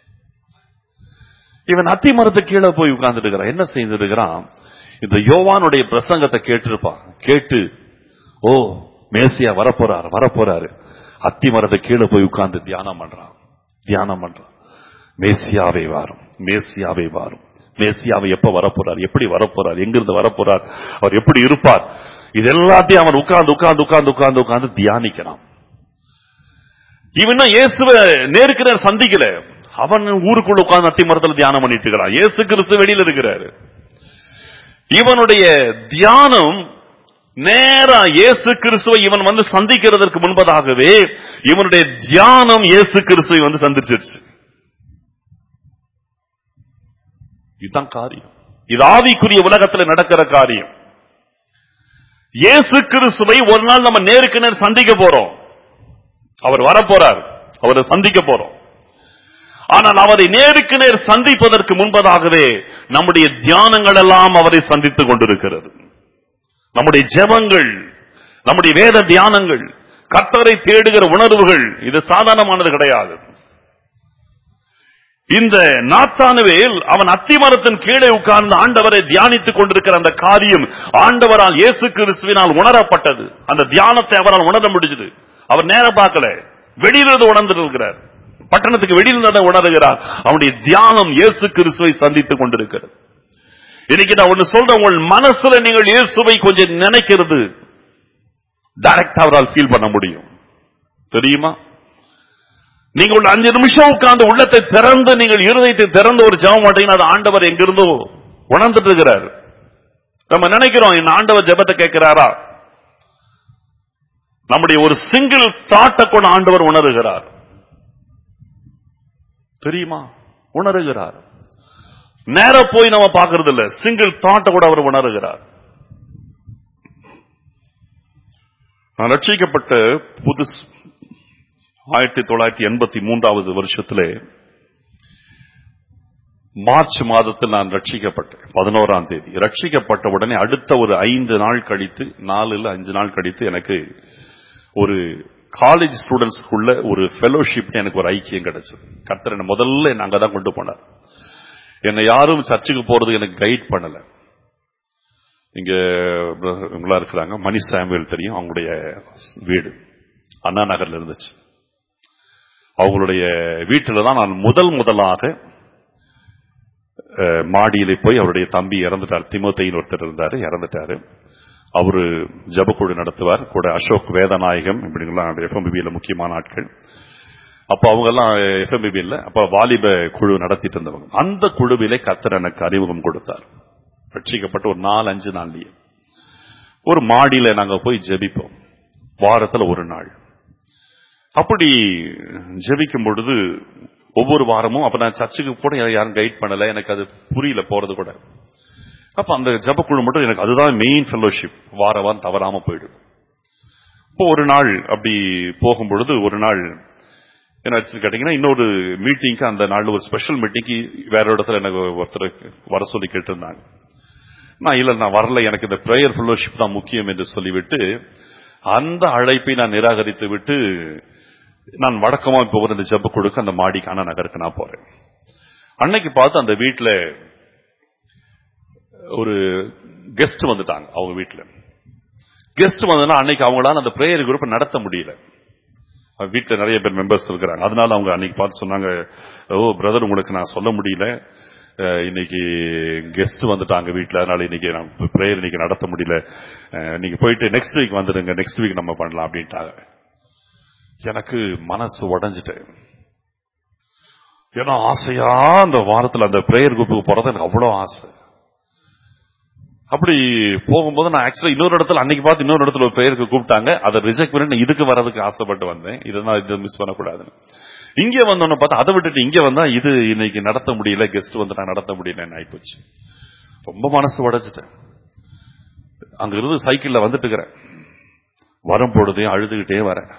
Speaker 1: இவன் அத்தி மரத்து கீழே போய் உட்கார்ந்துட்டு இருக்கிறான் என்ன செய்துட்டு இருக்கிறான் இந்த யோவானுடைய பிரசங்கத்தை கேட்டிருப்பான் கேட்டு ஓ மேசியா வரப்போறாரு வரப்போறாரு அத்தி மரத்தை கீழே போய் உட்கார்ந்து தியானம் பண்றான் தியானம் பண்றான் மேசியாவை வாரும் மேசியாவை வாரும் மேசியாவை எப்ப வரப்போறார் எப்படி வரப்போறார் எங்கிருந்து வரப்போறார் அவர் எப்படி இருப்பார் இது எல்லாத்தையும் அவன் உட்கார்ந்து உட்கார்ந்து உட்கார்ந்து உட்கார்ந்து உட்கார்ந்து தியானிக்கிறான் இவன் இயேசுவ நேருக்கு நேர் சந்திக்கல அவன் ஊருக்குள்ள உட்கார்ந்து அத்தி மரத்துல தியானம் பண்ணிட்டு இருக்கிறான் இயேசு கிறிஸ்து வெளியில இருக்கிறாரு இவனுடைய தியானம் நேரா இயேசு கிறிஸ்துவை இவன் வந்து சந்திக்கிறதற்கு முன்பதாகவே இவனுடைய தியானம் இயேசு கிறிஸ்துவை வந்து சந்திச்சிருச்சு இதுதான் காரியம் இது ஆவிக்குரிய உலகத்துல நடக்கிற காரியம் இயேசு கிறிஸ்துவை ஒரு நாள் நம்ம நேருக்கு நேர் சந்திக்க போறோம் அவர் வரப்போறார் அவரை சந்திக்க போறோம் ஆனால் அவரை நேருக்கு நேர் சந்திப்பதற்கு முன்பதாகவே நம்முடைய தியானங்கள் எல்லாம் அவரை சந்தித்துக் கொண்டிருக்கிறது நம்முடைய ஜெபங்கள் நம்முடைய வேத தியானங்கள் கர்த்தரை தேடுகிற உணர்வுகள் இது சாதாரணமானது கிடையாது இந்த நாத்தானுவேல் அவன் அத்திமரத்தின் கீழே உட்கார்ந்து ஆண்டவரை தியானித்துக் கொண்டிருக்கிற அந்த காரியம் ஆண்டவரால் இயேசு கிறிஸ்துவினால் உணரப்பட்டது அந்த தியானத்தை அவரால் உணர முடிஞ்சது அவர் நேர பார்க்கல வெளியிலிருந்து உணர்ந்துட்டு இருக்கிறார் பட்டணத்துக்கு வெளியிலிருந்து உணர்கிறார் அவனுடைய தியானம் இயேசு கிறிஸ்துவை சந்தித்துக் கொண்டிருக்கிறது இன்னைக்கு நான் ஒண்ணு சொல்றேன் உங்கள் மனசுல நீங்கள் இயேசுவை கொஞ்சம் நினைக்கிறது டைரக்டா அவரால் ஃபீல் பண்ண முடியும் தெரியுமா நீங்க ஒரு அஞ்சு நிமிஷம் உட்கார்ந்து உள்ளத்தை திறந்து நீங்கள் இருதயத்தை திறந்து ஒரு ஜெபம் மாட்டீங்கன்னா அது ஆண்டவர் எங்கிருந்தோ உணர்ந்துட்டு இருக்கிறார் நம்ம நினைக்கிறோம் இந்த ஆண்டவர் ஜெபத்தை கேட்கிறாரா நம்முடைய ஒரு சிங்கிள் தாட்டை கூட ஆண்டவர் உணர்கிறார் தெரியுமா உணர்கிறார் நேர போய் நம்ம பார்க்கறது இல்ல சிங்கிள் தாட்டை கூட அவர் உணர்கிறார் நான் ரட்சிக்கப்பட்ட புதுசு ஆயிரத்தி தொள்ளாயிரத்தி எண்பத்தி மூன்றாவது வருஷத்திலே மார்ச் மாதத்தில் நான் ரட்சிக்கப்பட்டேன் பதினோராம் தேதி ரட்சிக்கப்பட்ட உடனே அடுத்த ஒரு ஐந்து நாள் கழித்து நாலு இல்ல அஞ்சு நாள் கழித்து எனக்கு ஒரு காலேஜ் ஸ்டூடெண்ட்ஸ்க்குள்ள ஒரு ஃபெலோஷிப் எனக்கு ஒரு ஐக்கியம் கிடைச்சது கர்த்தர் என்ன முதல்ல என்ன அங்கதான் கொண்டு போனார் என்னை யாரும் சர்ச்சுக்கு போறது எனக்கு கைட் பண்ணல இங்க இவங்களா இருக்கிறாங்க மணி சாமுவேல் தெரியும் அவங்களுடைய வீடு அண்ணா நகர்ல இருந்துச்சு அவங்களுடைய வீட்டில் தான் நான் முதல் முதலாக அஹ், மாடியிலே போய் அவருடைய தம்பி இறந்துட்டார் திமுத்தையின் ஒருத்தர் இருந்தாரு இறந்துட்டாரு அவரு ஜபக்குழு நடத்துவார் கூட அசோக் வேதநாயகம் இப்படிங்கெல்லாம் எஃப்எம்பிபியில முக்கியமான ஆட்கள் அப்ப அவங்க எல்லாம் எஃப்எம்பிபி இல்ல அப்ப வாலிப குழு நடத்திட்டு இருந்தவங்க அந்த குழுவிலே கத்தர் எனக்கு அறிமுகம் கொடுத்தார் ரட்சிக்கப்பட்ட ஒரு நாலு அஞ்சு நாள்லயே ஒரு மாடியில நாங்க போய் ஜெபிப்போம் வாரத்துல ஒரு நாள் அப்படி ஜெபிக்கும் பொழுது ஒவ்வொரு வாரமும் அப்ப நான் சர்ச்சுக்கு கூட எனக்கு யாரும் கைட் பண்ணல எனக்கு அது புரியல போறது கூட அப்ப அந்த ஜபக்குழு மட்டும் எனக்கு அதுதான் மெயின் ஃபெலோஷிப் வார வாரம் தவறாம போயிடும் இப்போ ஒரு நாள் அப்படி போகும் பொழுது ஒரு நாள் என்ன ஆச்சுன்னு கேட்டீங்கன்னா இன்னொரு மீட்டிங்க்கு அந்த நாள் ஒரு ஸ்பெஷல் மீட்டிங்க்கு வேற இடத்துல எனக்கு ஒருத்தர் வர சொல்லி கேட்டிருந்தாங்க நான் இல்ல நான் வரல எனக்கு இந்த பிரேயர் ஃபெலோஷிப் தான் முக்கியம் என்று சொல்லிவிட்டு அந்த அழைப்பை நான் நிராகரித்து விட்டு நான் வழக்கமா போகிற இந்த ஜெப கொடுக்க அந்த மாடிக்கான நகருக்கு நான் போறேன் அன்னைக்கு பார்த்து அந்த வீட்டுல ஒரு கெஸ்ட் வந்துட்டாங்க அவங்க வீட்டுல கெஸ்ட் வந்ததுன்னா அன்னைக்கு அவங்களால அந்த பிரேயர் குரூப் நடத்த முடியல அவங்க வீட்டுல நிறைய பேர் மெம்பர்ஸ் இருக்கிறாங்க அதனால அவங்க அன்னைக்கு பார்த்து சொன்னாங்க ஓ பிரதர் உங்களுக்கு நான் சொல்ல முடியல அஹ், இன்னைக்கு கெஸ்ட் வந்துட்டாங்க வீட்டுல அதனால இன்னைக்கு நான் பிரேயர் இன்னைக்கு நடத்த முடியல அஹ், நீங்க போயிட்டு நெக்ஸ்ட் வீக் வந்துடுங்க நெக்ஸ்ட் வீக் நம்ம பண்ணலாம் அப்படின்ட்டாங்க எனக்கு மனசு உடைஞ்சிட்டேன் ஏன்னா ஆசையா அந்த வாரத்துல அந்த பிரேயர் குரூப்புக்கு போறது எனக்கு அவ்வளவு ஆசை அப்படி போகும்போது நான் ஆக்சுவலா இன்னொரு இடத்துல அன்னைக்கு பார்த்து இன்னொரு இடத்துல ஒரு பிரேயருக்கு கூப்பிட்டாங்க அதை ரிஜெக்ட் பண்ணி நான் இதுக்கு வரதுக்கு ஆசைப்பட்டு வந்தேன் இதெல்லாம் இது மிஸ் பண்ணக்கூடாதுன்னு இங்க வந்தோன்னு பார்த்தா அதை விட்டுட்டு இங்க வந்தா இது இன்னைக்கு நடத்த முடியல கெஸ்ட் வந்து நான் நடத்த முடியலன்னு ஆயிப்போச்சு ரொம்ப மனசு உடைச்சிட்டேன் அங்க இருந்து சைக்கிள்ல வந்துட்டு இருக்கிறேன் வரும் பொழுதையும் அழுதுகிட்டே வரேன்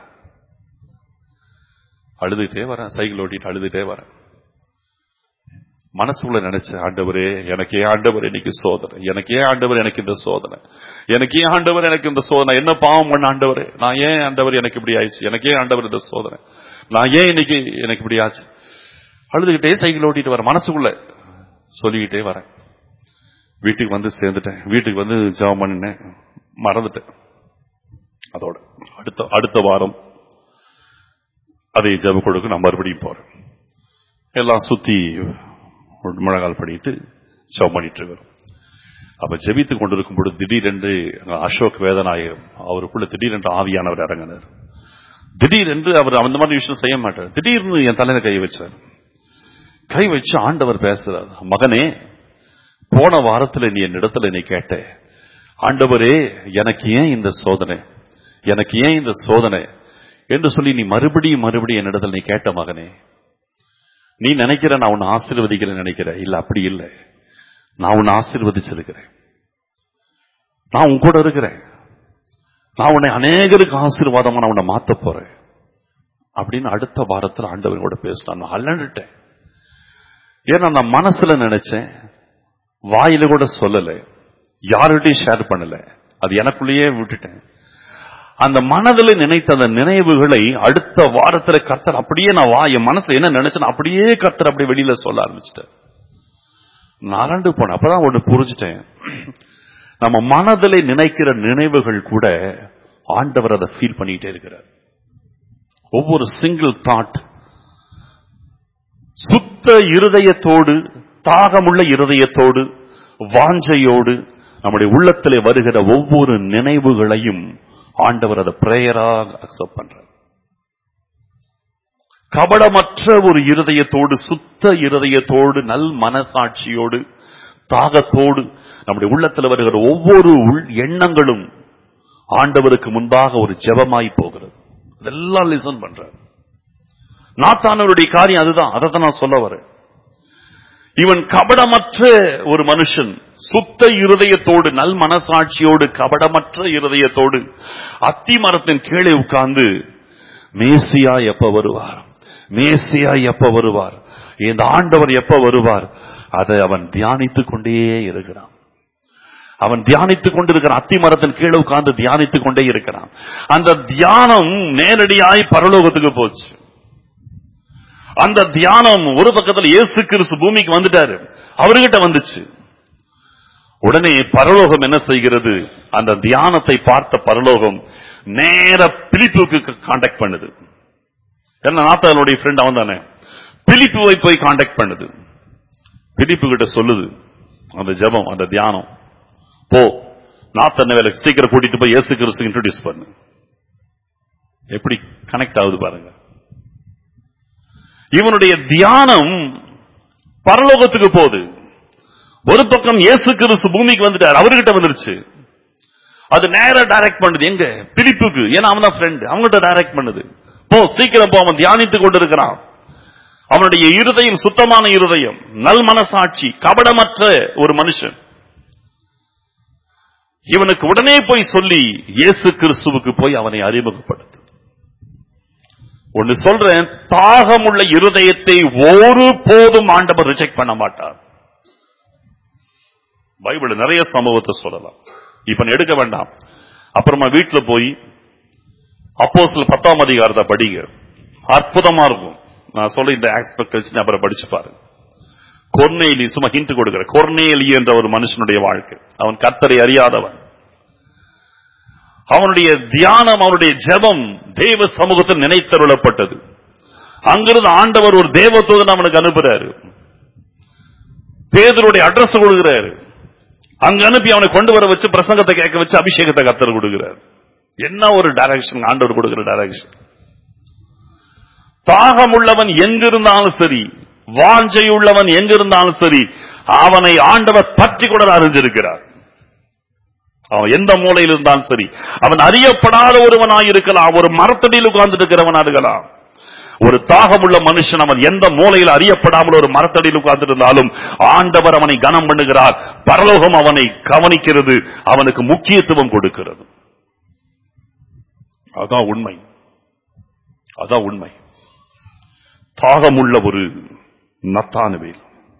Speaker 1: அழுதுகிட்டே வரேன் சைக்கிள் ஓட்டிட்டு அழுதுகிட்டே வரேன் மனசுக்குள்ள நினைச்சேன் ஆண்டவரே எனக்கு ஏன் ஆண்டவர் இன்னைக்கு சோதனை எனக்கு ஏன் ஆண்டவர் எனக்கு இந்த சோதனை எனக்கு ஏன் ஆண்டவர் எனக்கு இந்த சோதனை என்ன பாவம் பண்ண ஆண்டவரே நான் ஏன் ஆண்டவர் எனக்கு இப்படி ஆயிடுச்சு எனக்கு ஏன் ஆண்டவர் இந்த சோதனை நான் ஏன் இன்னைக்கு எனக்கு இப்படி ஆச்சு அழுதுகிட்டே சைக்கிள் ஓட்டிட்டு வரேன் மனசுக்குள்ள சொல்லிக்கிட்டே வரேன் வீட்டுக்கு வந்து சேர்ந்துட்டேன் வீட்டுக்கு வந்து ஜெபம் பண்ணினேன் மறந்துட்டேன் அதோட அடுத்த அடுத்த வாரம் அதே ஜெப கொடுக்க நான் மறுபடியும் போறேன் எல்லாம் சுத்தி ஒரு முழங்கால் பண்ணிட்டு ஜெபம் பண்ணிட்டு இருக்கிறோம் அப்ப ஜெபித்து கொண்டிருக்கும் பொழுது திடீரென்று அங்க அசோக் வேதநாயகம் அவருக்குள்ள திடீரென்று ஆவியானவர் இறங்கினார் திடீரென்று அவர் அந்த மாதிரி விஷயம் செய்ய மாட்டார் திடீர்னு என் தலையில கை வச்சார் கை வச்சு ஆண்டவர் பேசுறார் மகனே போன வாரத்துல நீ என் இடத்துல நீ கேட்ட ஆண்டவரே எனக்கு ஏன் இந்த சோதனை எனக்கு ஏன் இந்த சோதனை என்று சொல்லி நீ மறுபடியும் மறுபடியும் என்னிடத்தில் நீ கேட்ட மகனே நீ நினைக்கிற நான் உன்னை ஆசீர்வதிக்கிறேன் நினைக்கிற இல்ல அப்படி இல்லை நான் உன்னை ஆசீர்வதிச்சிருக்கிறேன் நான் உன் கூட இருக்கிறேன் நான் உன்னை அநேகருக்கு ஆசீர்வாதமா நான் உன்னை மாத்த போறேன் அப்படின்னு அடுத்த வாரத்தில் ஆண்டவன் கூட பேசினான் நான் அலண்டுட்டேன் ஏன்னா நான் மனசுல நினைச்சேன் வாயில கூட சொல்லல யார்கிட்டையும் ஷேர் பண்ணல அது எனக்குள்ளேயே விட்டுட்டேன் அந்த மனதில் நினைத்த அந்த நினைவுகளை அடுத்த வாரத்துல கர்த்தர் அப்படியே நான் வா என் மனசுல என்ன நினைச்சேன் அப்படியே கர்த்தர் அப்படியே வெளியில சொல்ல ஆரம்பிச்சிட்டேன் நரண்டு போனேன் அப்பதான் ஒண்ணு புரிஞ்சுட்டேன் நம்ம மனதில் நினைக்கிற நினைவுகள் கூட ஆண்டவர் அதை ஃபீல் பண்ணிட்டே இருக்கிறார் ஒவ்வொரு சிங்கிள் தாட் சுத்த இருதயத்தோடு தாகமுள்ள இருதயத்தோடு வாஞ்சையோடு நம்முடைய உள்ளத்திலே வருகிற ஒவ்வொரு நினைவுகளையும் ஆண்டவர் அதை பிரேயராக அக்செப்ட் பண்றார் கபடமற்ற ஒரு இருதயத்தோடு சுத்த இருதயத்தோடு நல் மனசாட்சியோடு தாகத்தோடு நம்முடைய உள்ளத்தில் வருகிற ஒவ்வொரு உள் எண்ணங்களும் ஆண்டவருக்கு முன்பாக ஒரு ஜெபமாய் போகிறது இதெல்லாம் லிசன் பண்றார் நாத்தானவருடைய காரியம் அதுதான் அதை தான் நான் சொல்ல வரேன் இவன் கபடமற்ற ஒரு மனுஷன் சுத்த இருதயத்தோடு நல் மனசாட்சியோடு கபடமற்ற இருதயத்தோடு அத்தி மரத்தின் கீழே உட்கார்ந்து மேசியா எப்ப வருவார் மேசியா எப்ப வருவார் இந்த ஆண்டவர் எப்ப வருவார் அதை அவன் தியானித்துக் கொண்டே இருக்கிறான் அவன் தியானித்துக் கொண்டிருக்கிறான் அத்தி மரத்தின் கீழே உட்கார்ந்து தியானித்துக் கொண்டே இருக்கிறான் அந்த தியானம் நேரடியாய் பரலோகத்துக்கு போச்சு அந்த தியானம் ஒரு பக்கத்துல இயேசு கிறிஸ்து பூமிக்கு வந்துட்டாரு அவர்கிட்ட வந்துச்சு உடனே பரலோகம் என்ன செய்கிறது அந்த தியானத்தை பார்த்த பரலோகம் நேர பிலிப்புக்கு காண்டாக்ட் பண்ணுது என்ன நாத்தாளுடைய ஃப்ரெண்ட் அவன் தானே பிலிப்புவை போய் காண்டாக்ட் பண்ணுது பிலிப்பு கிட்ட சொல்லுது அந்த ஜெபம் அந்த தியானம் போ நாத்தன்ன வேலை சீக்கிரம் கூட்டிட்டு போய் இயேசு கிறிஸ்து இன்ட்ரோடியூஸ் பண்ணு எப்படி கனெக்ட் ஆகுது பாருங்க இவனுடைய தியானம் பரலோகத்துக்கு போகுது ஒரு பக்கம் இயேசு கிறிஸ்து பூமிக்கு வந்துட்டார் அவர்கிட்ட வந்துருச்சு அது நேரா டைரக்ட் பண்ணுது எங்க பிலிப்புக்கு ஏன்னா அவன் தான் ஃப்ரெண்ட் அவங்ககிட்ட டைரக்ட் பண்ணுது போ சீக்கிரம் போ அவன் தியானித்துக் கொண்டிருக்கிறான் அவனுடைய இருதயம் சுத்தமான இருதயம் நல் மனசாட்சி கபடமற்ற ஒரு மனுஷன் இவனுக்கு உடனே போய் சொல்லி இயேசு கிறிஸ்துவுக்கு போய் அவனை அறிமுகப்படுத்து ஒன்னு சொல்றேன் தாகமுள்ள இருதயத்தை ஒரு போதும் ஆண்டவர் ரிஜெக்ட் பண்ண மாட்டார் பைபிள் நிறைய சம்பவத்தை சொல்லலாம் இப்ப நான் எடுக்க வேண்டாம் அப்புறமா வீட்டுல போய் அப்போ சில பத்தாம் அதிகாரத்தை படிங்க அற்புதமா இருக்கும் நான் சொல்ல இந்த ஆஸ்பெக்ட் வச்சு அப்புறம் படிச்சு பாருங்க கொர்னேலி சும்மா ஹிண்ட் கொடுக்கிற கொர்னேலி என்ற ஒரு மனுஷனுடைய வாழ்க்கை அவன் கத்தரை அறியாதவன் அவனுடைய தியானம் அவனுடைய ஜெபம் தேவ சமூகத்தில் நினைத்தருளப்பட்டது அங்கிருந்து ஆண்டவர் ஒரு தேவதூதன் அவனுக்கு அனுப்புறாரு பேதருடைய அட்ரஸ் கொடுக்கிறாரு அங்க அனுப்பி அவனை கொண்டு வர வச்சு பிரசங்கத்தை கேட்க வச்சு அபிஷேகத்தை கத்தர் கொடுக்கிறார் என்ன ஒரு டைரக்ஷன் ஆண்டவர் கொடுக்கிற டைரக்ஷன் தாகம் உள்ளவன் எங்கிருந்தாலும் சரி வாஞ்சை உள்ளவன் எங்கிருந்தாலும் சரி அவனை ஆண்டவர் பற்றி கூட அறிஞ்சிருக்கிறார் அவன் எந்த மூலையில் இருந்தாலும் சரி அவன் அறியப்படாத ஒருவனாய் இருக்கலாம் ஒரு மரத்தடியில் உட்கார்ந்து இருக்கிறவனா இருக்கலாம் ஒரு தாகமுள்ள மனுஷன் அவன் எந்த மூலையில் அறியப்படாமல் ஒரு மரத்தடியில் உட்கார்ந்து இருந்தாலும் ஆண்டவர் அவனை கனம் பண்ணுகிறார் பரலோகம் அவனை கவனிக்கிறது அவனுக்கு முக்கியத்துவம் கொடுக்கிறது அதான் உண்மை அதான் உண்மை தாகமுள்ள ஒரு நத்தானுவேல்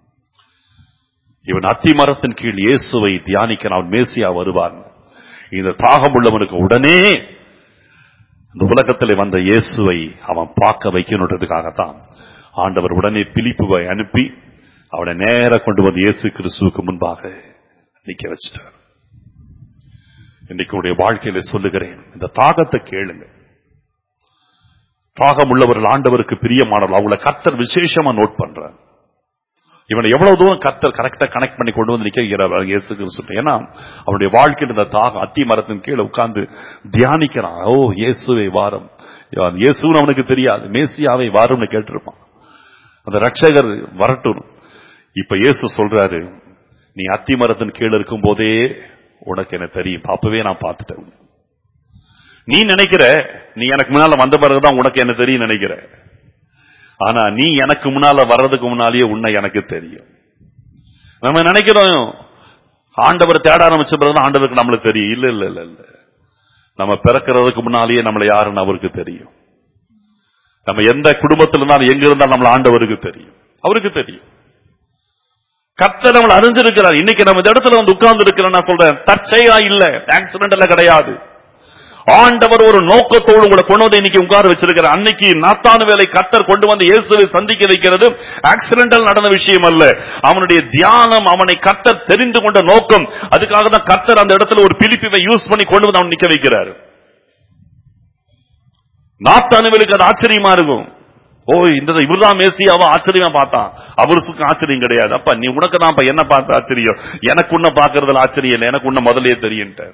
Speaker 1: இவன் அத்தி மரத்தின் கீழ் இயேசுவை தியானிக்க அவன் மேசியா வருவான் இந்த தாகம் உள்ளவனுக்கு உடனே இந்த உலகத்தில் வந்த இயேசுவை அவன் பார்க்க வைக்கணுன்றதுக்காகத்தான் ஆண்டவர் உடனே பிலிப்புவை அனுப்பி அவனை நேர கொண்டு வந்து இயேசு கிறிஸ்துவுக்கு முன்பாக நிக்க வச்சிட்டார் இன்னைக்கு உடைய வாழ்க்கையில சொல்லுகிறேன் இந்த தாகத்தை கேளுங்க தாகம் உள்ளவர்கள் ஆண்டவருக்கு பிரியமானவர்கள் அவங்கள கர்த்தர் விசேஷமா நோட் பண்றார் இவனை எவ்வளவு தூரம் கர்த்தர் கரெக்டா கனெக்ட் பண்ணி கொண்டு வந்து நிக்கிறார் இயேசு கிறிஸ்து ஏன்னா அவனுடைய வாழ்க்கையில் இந்த தாகம் அத்தி மரத்தின் கீழே உட்கார்ந்து தியானிக்கிறான் ஓ இயேசுவை வாரம் இயேசுன்னு அவனுக்கு தெரியாது மேசியாவை வாரம்னு கேட்டிருப்பான் அந்த ரட்சகர் வரட்டும் இப்ப இயேசு சொல்றாரு நீ அத்தி மரத்தின் கீழே இருக்கும் போதே உனக்கு என்ன தெரியும் அப்பவே நான் பார்த்துட்டேன் நீ நினைக்கிற நீ எனக்கு முன்னால வந்த பிறகுதான் உனக்கு என்ன தெரியும் நினைக்கிற ஆனா நீ எனக்கு முன்னால வர்றதுக்கு முன்னாலேயே உன்னை எனக்கு தெரியும் நம்ம நினைக்கிறோம் ஆண்டவர் தேட ஆரம்பிச்ச பிறகு ஆண்டவருக்கு நம்மளுக்கு தெரியும் இல்ல இல்ல இல்ல இல்ல நம்ம பிறக்கிறதுக்கு முன்னாலேயே நம்மளை யாருன்னு அவருக்கு தெரியும் நம்ம எந்த குடும்பத்தில் இருந்தாலும் எங்க இருந்தாலும் நம்மள ஆண்டவருக்கு தெரியும் அவருக்கு தெரியும் கர்த்தர் நம்மளை அறிஞ்சிருக்கிறார் இன்னைக்கு நம்ம இந்த இடத்துல வந்து உட்கார்ந்து இருக்கிறேன் நான் சொல்றேன் தற்செயலா இல்ல ஆக்சிடென்ட் எல்லாம் கிடையாது ஆண்டவர் ஒரு நோக்கத்தோடு உங்களை கொண்டு வந்து இன்னைக்கு உட்கார வச்சிருக்கிறார் அன்னைக்கு நாத்தானு வேலை கத்தர் கொண்டு வந்து இயேசுவை சந்திக்க வைக்கிறது ஆக்சிடென்டல் நடந்த விஷயம் அல்ல அவனுடைய தியானம் அவனை கத்தர் தெரிந்து கொண்ட நோக்கம் அதுக்காக தான் கத்தர் அந்த இடத்துல ஒரு பிலிப்பிவை யூஸ் பண்ணி கொண்டு வந்து அவன் நிக்க வைக்கிறார் நாத்தானுவேலுக்கு அது ஆச்சரியமா இருக்கும் ஓ இந்த இவர்தான் மேசி அவன் ஆச்சரியமா பார்த்தான் அவருக்கு ஆச்சரியம் கிடையாது அப்ப நீ உனக்கு தான் அப்ப என்ன பார்த்த ஆச்சரியம் எனக்கு உன்ன பாக்குறதுல ஆச்சரியம் இல்லை எனக்கு உன்ன முதலே தெரியுன்ட்ட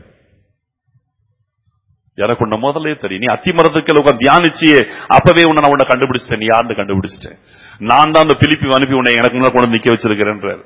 Speaker 1: எனக்கு உன்ன முதலே தெரியும் நீ அத்தி மரத்துக்கு உட்கார்ந்து தியானிச்சியே அப்பவே உன்னை நான் உன்னை கண்டுபிடிச்சிட்டேன் நீ யாருன்னு கண்டுபிடிச்சிட்டேன் நான் தான் அந்த பிலிப்பி அனுப்பி உன்னை எனக்கு முன்னாடி கொண்டு வந்து நிக்க வச்சிருக்கிறேன்றார்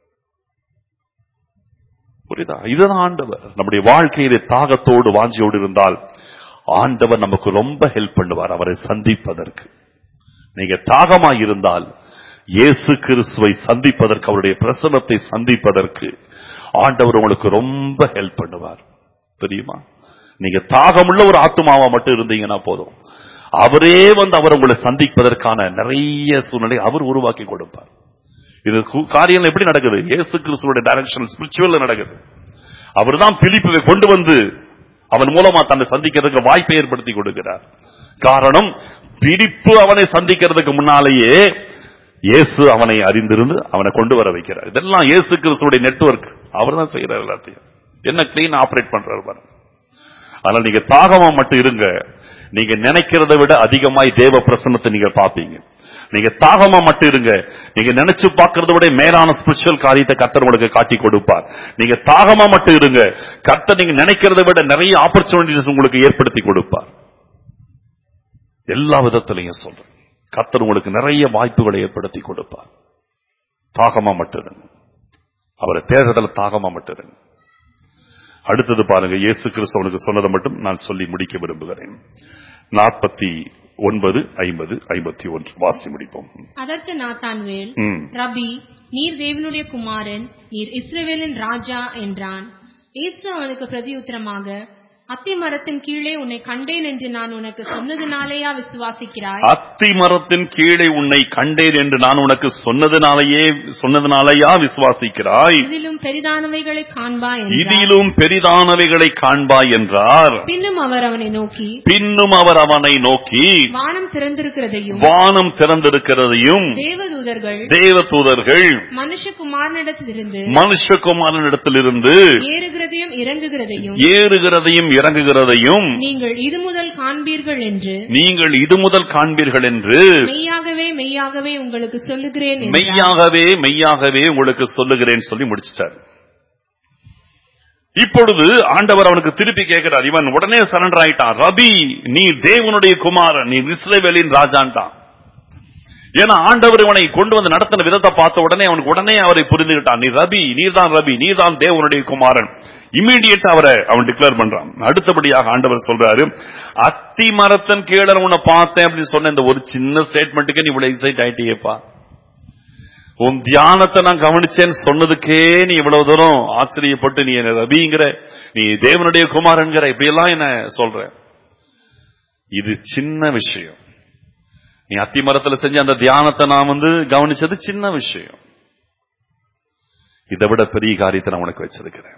Speaker 1: புரியுதா இதுதான் ஆண்டவர் நம்முடைய வாழ்க்கையிலே தாகத்தோடு வாஞ்சியோடு இருந்தால் ஆண்டவர் நமக்கு ரொம்ப ஹெல்ப் பண்ணுவார் அவரை சந்திப்பதற்கு நீங்க தாகமா இருந்தால் இயேசு கிறிஸ்துவை சந்திப்பதற்கு அவருடைய பிரசனத்தை சந்திப்பதற்கு ஆண்டவர் உங்களுக்கு ரொம்ப ஹெல்ப் பண்ணுவார் தெரியுமா நீங்க தாகமுள்ள ஒரு ஆத்துமாவா மட்டும் இருந்தீங்கன்னா போதும் அவரே வந்து அவர் உங்களை சந்திப்பதற்கான நிறைய சூழ்நிலை அவர் உருவாக்கி கொடுப்பார் இது கு- காரியம் எப்படி நடக்குது இயேசு கிறிஸ்துவோட டைரக்ஷன் ஸ்பிரிச்சுவல் நடக்குது அவர்தான் பிலிப்பை கொண்டு வந்து அவன் மூலமா தன்னை சந்திக்கிறதுக்கு வாய்ப்பை ஏற்படுத்தி கொடுக்கிறார் காரணம் பிடிப்பு அவனை சந்திக்கிறதுக்கு முன்னாலேயே இயேசு அவனை அறிந்திருந்து அவனை கொண்டு வர வைக்கிறார் இதெல்லாம் இயேசு கிறிஸ்துவோட நெட்வொர்க் அவர் தான் செய்யறார் எல்லாத்தையும் என்ன கிளீன் ஆபரேட் பண்றாரு பாருங்க அதனால நீங்க தாகமா மட்டும் இருங்க நீங்க நினைக்கிறதை விட அதிகமாய் தேவ பிரசன்னத்தை நீங்க பாப்பீங்க நீங்க தாகமா மட்டும் இருங்க நீங்க நினைச்சு பார்க்கறத விட மேலான ஸ்பிரிச்சுவல் காரியத்தை கர்த்தர் உங்களுக்கு காட்டி கொடுப்பார் நீங்க தாகமா மட்டும் இருங்க கர்த்தர் நீங்க நினைக்கிறதை விட நிறைய ஆப்பர்ச்சுனிட்டிஸ் உங்களுக்கு ஏற்படுத்தி கொடுப்பார் எல்லா விதத்திலையும் சொல்றேன் கர்த்தர் உங்களுக்கு நிறைய வாய்ப்புகளை ஏற்படுத்தி கொடுப்பார் தாகமா மட்டும் இருங்க அவரை தேடுறதுல தாகமா மட்டும் இருங்க அடுத்தது பாருங்க இயேசு கிறிஸ்தவனுக்கு சொன்னதை மட்டும் நான் சொல்லி முடிக்க விரும்புகிறேன் நாற்பத்தி ஒன்பது ஐம்பது ஐம்பத்தி ஒன்று வாசி முடிப்போம்
Speaker 2: அதற்கு நாத்தான்வேல்
Speaker 1: ம்.
Speaker 2: ரபி நீர் தேவனுடைய குமாரன் நீர் இஸ்ரவேலின் ராஜா என்றான் இயேசு அவனுக்கு பிரதியுத்தரமாக அத்தி மரத்தின் கீழே உன்னை கண்டேன் என்று நான் உனக்கு சொன்னதினாலேயா விசுவாசிக்கிறாய்
Speaker 1: அத்தி மரத்தின் கீழே உன்னை கண்டேன் என்று நான் உனக்கு சொன்னதுனாலேயே சொன்னதுனாலேயா விசுவாசிக்கிறாய்
Speaker 2: இதிலும் பெரிதானவைகளை காண்பாய் என்றார்
Speaker 1: இதிலும் பெரிதானவைகளை காண்பாய் என்றார்
Speaker 2: பின்னும் அவர் அவனை நோக்கி
Speaker 1: பின்னும் அவர் அவனை நோக்கி
Speaker 2: வானம் திறந்திருக்கிறதையும்
Speaker 1: வானம் திறந்திருக்கிறதையும்
Speaker 2: தேவதூதர்கள்
Speaker 1: தேவதூதர்கள்
Speaker 2: மனுஷகுமாரனிடத்திலிருந்து
Speaker 1: மனுஷகுமாரனிடத்திலிருந்து
Speaker 2: ஏறுகிறதையும் இறங்குகிறதையும்
Speaker 1: ஏறுகிறதையும் இறங்குகிறதையும்
Speaker 2: நீங்கள் இது முதல் காண்பீர்கள் என்று
Speaker 1: நீங்கள் இது முதல் காண்பீர்கள் என்று
Speaker 2: மெய்யாகவே மெய்யாகவே உங்களுக்கு சொல்லுகிறேன் என்றார்.
Speaker 1: மெய்யாகவே மெய்யாகவே உங்களுக்கு சொல்லுகிறேன் சொல்லி முடிச்சிட்டார் இப்பொழுது ஆண்டவர் அவனுக்கு திருப்பி கேட்கிறார் இவன் உடனே சரண்டர் ஆயிட்டான் ரபி நீ தேவனுடைய குமாரன் நீ இஸ்ரவேலின் ராஜான்ட்டான் ஏன்னா ஆண்டவர் இவனை கொண்டு வந்து நடத்தின விதத்தை பார்த்த உடனே அவனுக்கு உடனே அவரை புரிந்துகிட்டான் நீ ரபி நீர்தான் ரபி நீர்தான் தேவனுடைய குமாரன் இமீடியட் அவரை அவன் டிக்ளேர் பண்றான் அடுத்தபடியாக ஆண்டவர் சொல்றாரு அத்தி மரத்தன் கீழே உன்னை பார்த்தேன் அப்படின்னு சொன்ன இந்த ஒரு சின்ன ஸ்டேட்மெண்ட்டுக்கு நீ இவ்வளவு எக்ஸைட் ஆயிட்டியேப்பா உன் தியானத்தை நான் கவனிச்சேன்னு சொன்னதுக்கே நீ இவ்வளவு தூரம் ஆச்சரியப்பட்டு நீ என்ன ரபிங்கிற நீ தேவனுடைய குமாரன்கிற இப்படி எல்லாம் என்ன சொல்ற இது சின்ன விஷயம் நீ அத்தி மரத்துல செஞ்ச அந்த தியானத்தை நான் வந்து கவனிச்சது சின்ன விஷயம் இதை விட பெரிய காரியத்தை நான் உனக்கு வச்சிருக்கிறேன்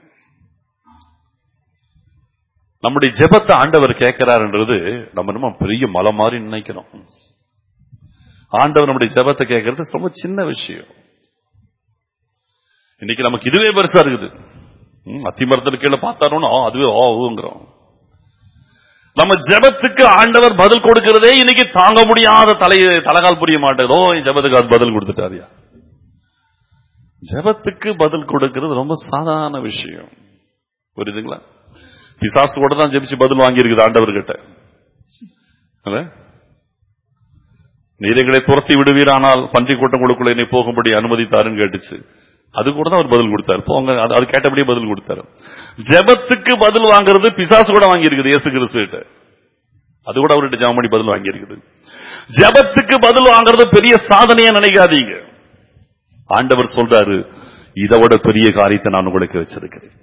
Speaker 1: நம்முடைய ஜெபத்தை ஆண்டவர் கேட்கிறாருன்றது நம்ம நம்ம பெரிய மலை மாதிரி நினைக்கிறோம் ஆண்டவர் நம்முடைய ஜெபத்தை கேட்கறது ரொம்ப சின்ன விஷயம் இன்னைக்கு நமக்கு இதுவே பெருசா இருக்குது ம், அத்தி மரத்துல கீழே பார்த்தாரோன்னு ஆ, அதுவே ஆ ஊங்கிறோம் நம்ம ஜெபத்துக்கு ஆண்டவர் பதில் கொடுக்கிறதே இன்னைக்கு தாங்க முடியாத தலை தலகால் புரிய மாட்டேதோ ஜெபத்துக்கு அது பதில் கொடுத்துட்டாரியா ஜெபத்துக்கு பதில் கொடுக்கிறது ரொம்ப சாதாரண விஷயம் புரியுதுங்களா பிசாசு கூட தான் ஜெபிச்சு பதில் வாங்கியிருக்குது ஆண்டவர்கிட்ட இல்ல? நீரைகளை துரத்தி விடுவீரானால் பன்றி கூட்டங்களுக்குள்ள என்னை போகும்படி அனுமதித்தாருன்னு கேட்டுச்சு அது கூட தான் அவர் பதில் கொடுத்தாரு போங்க அது- அது கேட்டபடியே பதில் கொடுத்தாரு ஜெபத்துக்கு பதில் வாங்குறது பிசாசு கூட வாங்கி இருக்குது இயேசு கிறிஸ்துகிட்ட அது கூட அவர்கிட்ட ஜாமணி பதில் வாங்கி இருக்குது ஜெபத்துக்கு பதில் வாங்குறது பெரிய சாதனையா நினைக்காதீங்க ஆண்டவர் சொல்றாரு இதை விட பெரிய காரியத்தை நான் உங்களுக்கு வச்சிருக்கிறேன்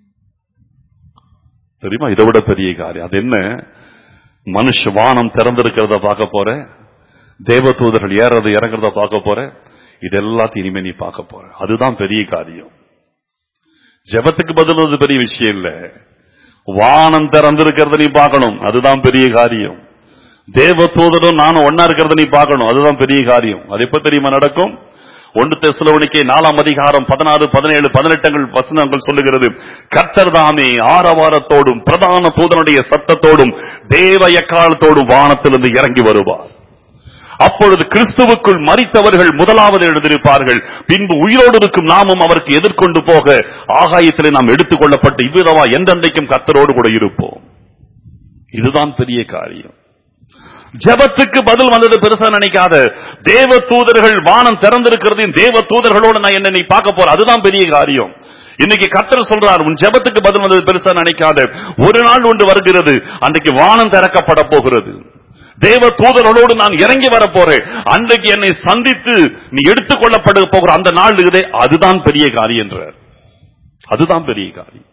Speaker 1: தெரியுமா இதை விட பெரிய காரியம் அது என்ன மனுஷ வானம் திறந்திருக்கிறத பார்க்க போற தேவதூதர்கள் ஏறது இறங்குறத பார்க்க போற இது எல்லாத்தையும் இனிமே நீ பார்க்க போற அதுதான் பெரிய காரியம் ஜெபத்துக்கு பதில் அது பெரிய விஷயம் இல்ல வானம் திறந்திருக்கிறத நீ பார்க்கணும் அதுதான் பெரிய காரியம் தேவதூதரும் நானும் ஒன்னா இருக்கிறத நீ பார்க்கணும் அதுதான் பெரிய காரியம் அது எப்ப தெரியுமா நடக்கும் ஒன்று தெசலோனிக்கே நாலாம் அதிகாரம் பதினாறு பதினேழு பதினெட்டுங்கள் வசனங்கள் சொல்லுகிறது கர்த்தர் தாமே ஆரவாரத்தோடும் பிரதான தூதனுடைய சத்தத்தோடும் தேவ எக்காலத்தோடும் வானத்திலிருந்து இறங்கி வருவார் அப்பொழுது கிறிஸ்துவுக்குள் மரித்தவர்கள் முதலாவது எழுந்திருப்பார்கள் பின்பு உயிரோடு இருக்கும் நாமும் அவருக்கு எதிர்கொண்டு போக ஆகாயத்திலே நாம் எடுத்துக் கொள்ளப்பட்டு இவ்விதமா எந்தெந்தைக்கும் கத்தரோடு கூட இருப்போம் இதுதான் பெரிய காரியம் ஜெபத்துக்கு பதில் வந்தது பெருசா நினைக்காத தேவ தூதர்கள் வானம் திறந்திருக்கிறதையும் தேவ தூதர்களோடு நான் என்ன நீ பார்க்க போற அதுதான் பெரிய காரியம் இன்னைக்கு கர்த்தர் சொல்றார் உன் ஜெபத்துக்கு பதில் வந்தது பெருசா நினைக்காத ஒரு நாள் ஒன்று வருகிறது அன்றைக்கு வானம் திறக்கப்பட போகிறது தேவ தூதர்களோடு நான் இறங்கி வர போறேன் அன்றைக்கு என்னை சந்தித்து நீ எடுத்துக் கொள்ளப்பட போகிற அந்த நாள் இருக்குதே அதுதான் பெரிய காரியம் என்றார் அதுதான் பெரிய காரியம்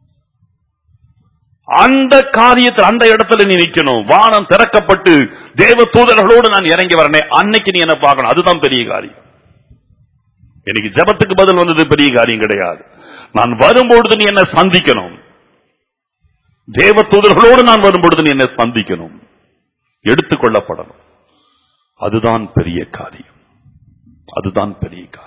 Speaker 1: அந்த காரியத்தில் அந்த இடத்துல நீ நிக்கணும் வானம் திறக்கப்பட்டு தேவ தூதர்களோடு நான் இறங்கி வரனே அன்னைக்கு நீ என்ன பார்க்கணும் அதுதான் பெரிய காரியம் எனக்கு ஜெபத்துக்கு பதில் வந்தது பெரிய காரியம் கிடையாது நான் வரும்பொழுது நீ என்ன சந்திக்கணும் தேவ தூதர்களோடு நான் வரும்பொழுது நீ என்ன சந்திக்கணும் எடுத்துக்கொள்ளப்படணும் அதுதான் பெரிய காரியம் அதுதான் பெரிய காரியம்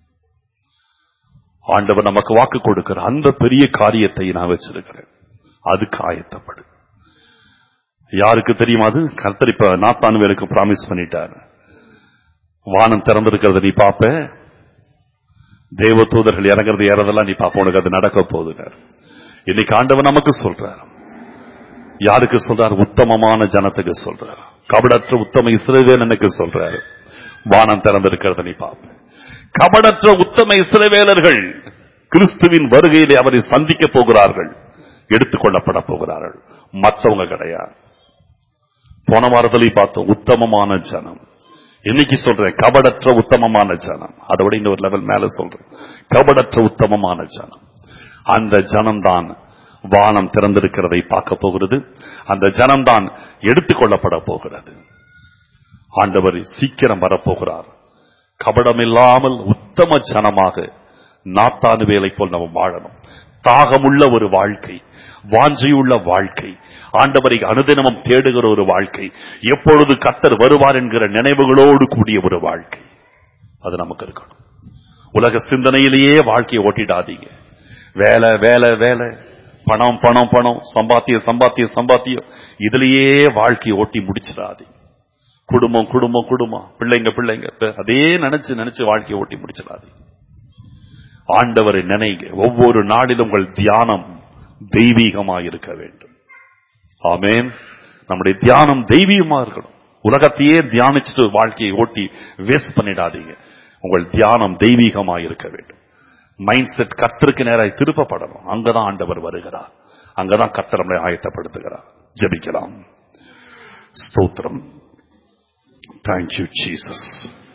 Speaker 1: ஆண்டவர் நமக்கு வாக்கு கொடுக்கிற அந்த பெரிய காரியத்தை நான் வச்சிருக்கிறேன் அதுக்கு ஆயத்தப்படு யாருக்கு தெரியுமா அது கர்த்தர் இப்ப நாத்தானுவேலுக்கு பிராமிஸ் பண்ணிட்டார் வானம் திறந்திருக்கிறத நீ பாப்ப தேவ தூதர்கள் இறங்குறது ஏறதெல்லாம் நீ பாப்ப உனக்கு அது நடக்க போகுதுனார் இன்னைக்கு ஆண்டவர் நமக்கு சொல்றார் யாருக்கு சொல்றார் உத்தமமான ஜனத்துக்கு சொல்றார் கபடற்ற உத்தம இஸ்ரவேல் எனக்கு சொல்றாரு வானம் திறந்திருக்கிறத நீ பாப்ப கபடற்ற உத்தம இஸ்ரவேலர்கள் கிறிஸ்துவின் வருகையிலே அவரை சந்திக்க போகிறார்கள் எடுத்துக்கொள்ளப்பட போகிறார்கள் மற்றவங்க கிடையாது போன வாரத்திலேயே பார்த்தோம் உத்தமமான ஜனம் இன்னைக்கு சொல்றேன் கபடற்ற உத்தமமான ஜனம் அதை விட இன்னொரு லெவல் மேல சொல்றேன் கபடற்ற உத்தமமான ஜனம் அந்த ஜனம்தான் வானம் திறந்திருக்கிறதை பார்க்க போகிறது அந்த ஜனம்தான் எடுத்துக்கொள்ளப்பட போகிறது ஆண்டவர் சீக்கிரம் வரப்போகிறார் கபடமில்லாமல் உத்தம ஜனமாக நாத்தானு வேலை போல் நம்ம வாழணும் தாகமுள்ள ஒரு வாழ்க்கை வாஞ்சையுள்ள வாழ்க்கை ஆண்டவரை அனுதினமும் தேடுகிற ஒரு வாழ்க்கை எப்பொழுது கத்தர் வருவார் என்கிற நினைவுகளோடு கூடிய ஒரு வாழ்க்கை அது நமக்கு இருக்கணும் உலக சிந்தனையிலேயே வாழ்க்கையை ஓட்டிடாதீங்க வேலை வேலை வேலை பணம் பணம் பணம் சம்பாத்தியம் சம்பாத்தியம் சம்பாத்தியம் இதுலயே வாழ்க்கையை ஓட்டி முடிச்சிடாதீங்க குடும்பம் குடும்பம் குடும்பம் பிள்ளைங்க பிள்ளைங்க அதே நினைச்சு நினைச்சு வாழ்க்கையை ஓட்டி முடிச்சிடாதீங்க ஆண்டவரை நினைங்க ஒவ்வொரு நாளிலும் உங்கள் தியானம் தெய்வீகமாக இருக்க வேண்டும் ஆமேன் நம்முடைய தியானம் தெய்வீகமா இருக்கணும் உலகத்தையே தியானிச்சுட்டு வாழ்க்கையை ஓட்டி வேஸ்ட் பண்ணிடாதீங்க உங்கள் தியானம் தெய்வீகமா இருக்க வேண்டும் மைண்ட் செட் கர்த்தருக்கு நேராய் திருப்பப்படணும் அங்கதான் ஆண்டவர் வருகிறார் அங்கதான் கர்த்தர் நம்மளை ஆயத்தப்படுத்துகிறார் ஜெபிக்கலாம் ஸ்தோத்திரம் தேங்க்யூ ஜீசஸ்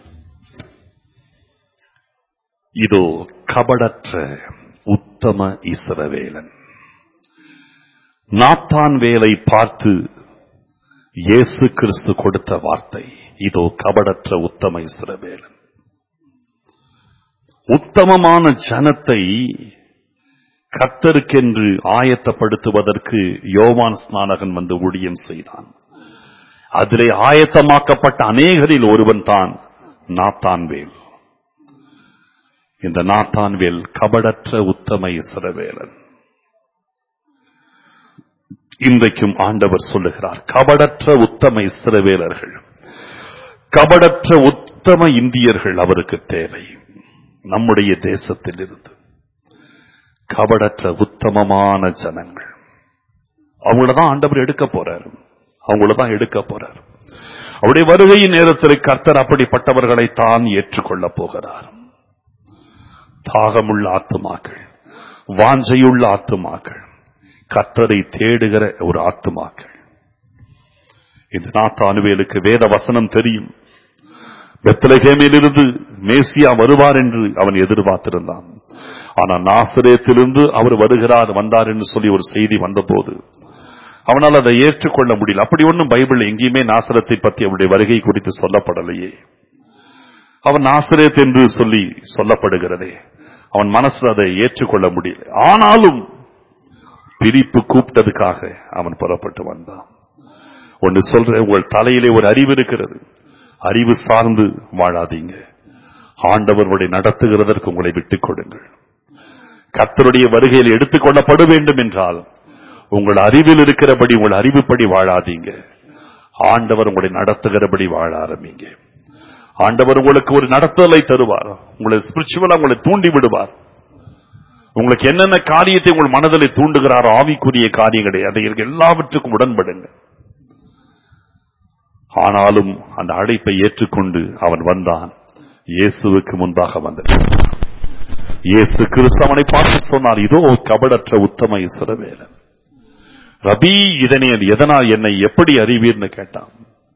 Speaker 1: இதோ கபடற்ற உத்தம இஸ்ரவேலன் நாத்தான் வேலை பார்த்து இயேசு கிறிஸ்து கொடுத்த வார்த்தை இதோ கபடற்ற உத்தம இஸ்ரவேலன் உத்தமமான ஜனத்தை கத்தருக்கென்று ஆயத்தப்படுத்துவதற்கு யோவான் ஸ்நானகன் வந்து ஊழியம் செய்தான் அதிலே ஆயத்தமாக்கப்பட்ட அநேகரில் ஒருவன் தான் நாத்தான்வேல் இந்த நாத்தான்வேல் கபடற்ற உத்தம இஸ்ரவேலன் இன்றைக்கும் ஆண்டவர் சொல்லுகிறார் கபடற்ற உத்தம இஸ்ரவேலர்கள் கபடற்ற உத்தம இந்தியர்கள் அவருக்கு தேவை நம்முடைய தேசத்தில் இருந்து கபடற்ற உத்தமமான ஜனங்கள் அவங்களதான் ஆண்டவர் எடுக்க போறாரு அவங்களதான் எடுக்க போறார் அவருடைய வருகையின் நேரத்தில் கர்த்தர் அப்படிப்பட்டவர்களை தான் ஏற்றுக்கொள்ள போகிறார் தாகமுள்ள ஆத்துமாக்கள் வாஞ்சையுள்ள ஆத்துமாக்கள் கர்த்தரை தேடுகிற ஒரு ஆத்துமாக்கள் இந்த நாத்தானுவேலுக்கு வேத வசனம் தெரியும் பெத்தலகேமிலிருந்து மேசியா வருவார் என்று அவன் எதிர்பார்த்திருந்தான் ஆனா நாசரேத்திலிருந்து அவர் வருகிறார் வந்தார் என்று சொல்லி ஒரு செய்தி வந்தபோது அவனால் அதை ஏற்றுக்கொள்ள முடியல அப்படி ஒன்றும் பைபிள் எங்கேயுமே நாசரத்தை பற்றி அவருடைய வருகை குறித்து சொல்லப்படலையே அவன் நாசரேத் என்று சொல்லி சொல்லப்படுகிறதே அவன் மனசுல அதை ஏற்றுக்கொள்ள முடியல ஆனாலும் பிரிப்பு கூப்பிட்டதுக்காக அவன் புறப்பட்டு வந்தான் ஒன்று சொல்ற உங்கள் தலையிலே ஒரு அறிவு இருக்கிறது அறிவு சார்ந்து வாழாதீங்க ஆண்டவருடைய நடத்துகிறதற்கு உங்களை விட்டுக் கொடுங்கள் கத்தருடைய வருகையில் எடுத்துக்கொள்ளப்பட வேண்டும் என்றால் உங்கள் அறிவில் இருக்கிறபடி உங்கள் அறிவுப்படி வாழாதீங்க ஆண்டவர் உங்களை நடத்துகிறபடி வாழ ஆரம்பிங்க ஆண்டவர் உங்களுக்கு ஒரு நடத்துதலை தருவார் உங்களை ஸ்பிரிச்சுவலா உங்களை தூண்டி விடுவார் உங்களுக்கு என்னென்ன காரியத்தை உங்கள் மனதில் தூண்டுகிறாரோ ஆவிக்குரிய காரியங்களை அதை எல்லாவற்றுக்கும் உடன்படுங்க ஆனாலும் அந்த அழைப்பை ஏற்றுக்கொண்டு அவன் வந்தான் இயேசுவுக்கு முன்பாக வந்தான் இயேசு கிறிஸ்து அவனை பார்த்து சொன்னார் இதோ கபடற்ற உத்தம இஸ்ரவேலன் ரபி இதனை எதனால் என்னை எப்படி அறிவீர்னு கேட்டான்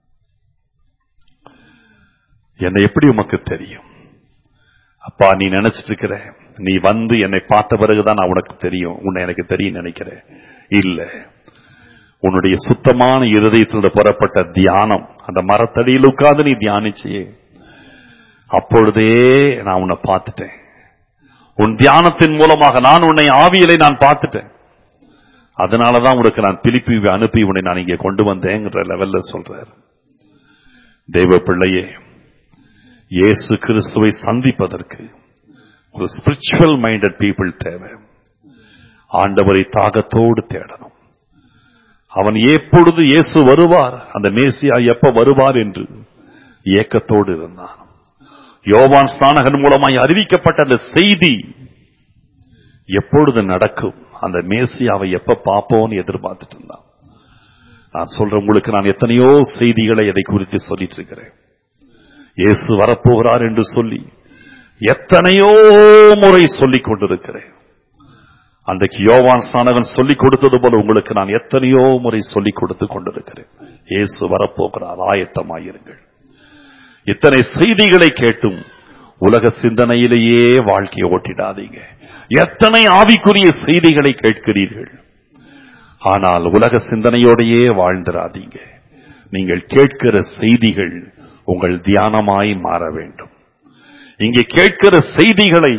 Speaker 1: என்னை எப்படி உமக்கு தெரியும் அப்பா நீ நினைச்சிட்டு இருக்கிற நீ வந்து என்னை பார்த்த பிறகுதான் நான் உனக்கு தெரியும் உன்னை எனக்கு தெரியும் நினைக்கிறேன் இல்ல உன்னுடைய சுத்தமான இருதயத்தில் புறப்பட்ட தியானம் அந்த மரத்தடியில் உட்கார்ந்து நீ தியானிச்சியே அப்பொழுதே நான் உன்னை பார்த்துட்டேன் உன் தியானத்தின் மூலமாக நான் உன்னை ஆவியலை நான் பார்த்துட்டேன் அதனாலதான் உனக்கு நான் திருப்பி அனுப்பி உன்னை நான் இங்கே கொண்டு வந்தேங்கிற லெவல்ல சொல்றார் தெய்வ பிள்ளையே இயேசு கிறிஸ்துவை சந்திப்பதற்கு ஒரு ஸ்பிரிச்சுவல் மைண்டட் பீப்புள் தேவை ஆண்டவரை தாகத்தோடு தேடணும் அவன் எப்பொழுது இயேசு வருவார் அந்த மேசியா எப்ப வருவார் என்று ஏக்கத்தோடு இருந்தான் யோவான் ஸ்நானகன் மூலமாய் அறிவிக்கப்பட்ட அந்த செய்தி எப்பொழுது நடக்கும் அந்த மேசியாவை எப்ப பார்ப்போம்னு எதிர்பார்த்துட்டு இருந்தான் நான் சொல்றேன் உங்களுக்கு நான் எத்தனையோ செய்திகளை அதை குறித்து சொல்லிட்டு இருக்கிறேன் இயேசு வரப்போகிறார் என்று சொல்லி எத்தனையோ முறை சொல்லிக் கொண்டிருக்கிறேன் அன்றைக்கு யோவான் ஸ்நானகன் சொல்லிக் கொடுத்தது போல உங்களுக்கு நான் எத்தனையோ முறை சொல்லிக் கொடுத்து கொண்டிருக்கிறேன் இயேசு வரப்போகிறார் ஆயத்தமாயிருங்கள் இத்தனை செய்திகளை கேட்டும் உலக சிந்தனையிலேயே வாழ்க்கையை ஓட்டிடாதீங்க எத்தனை ஆவிக்குரிய செய்திகளை கேட்கிறீர்கள் ஆனால் உலக சிந்தனையோடையே வாழ்ந்திராதீங்க நீங்கள் கேட்கிற செய்திகள் உங்கள் தியானமாய் மாற வேண்டும் இங்கே கேட்கிற செய்திகளை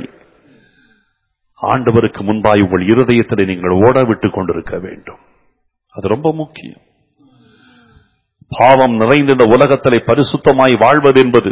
Speaker 1: ஆண்டவருக்கு முன்பாய் உங்கள் இருதயத்தில் நீங்கள் ஓட விட்டுக் கொண்டிருக்க வேண்டும் அது ரொம்ப முக்கியம் பாவம் நிறைந்த இந்த உலகத்திலே பரிசுத்தமாய் வாழ்வது என்பது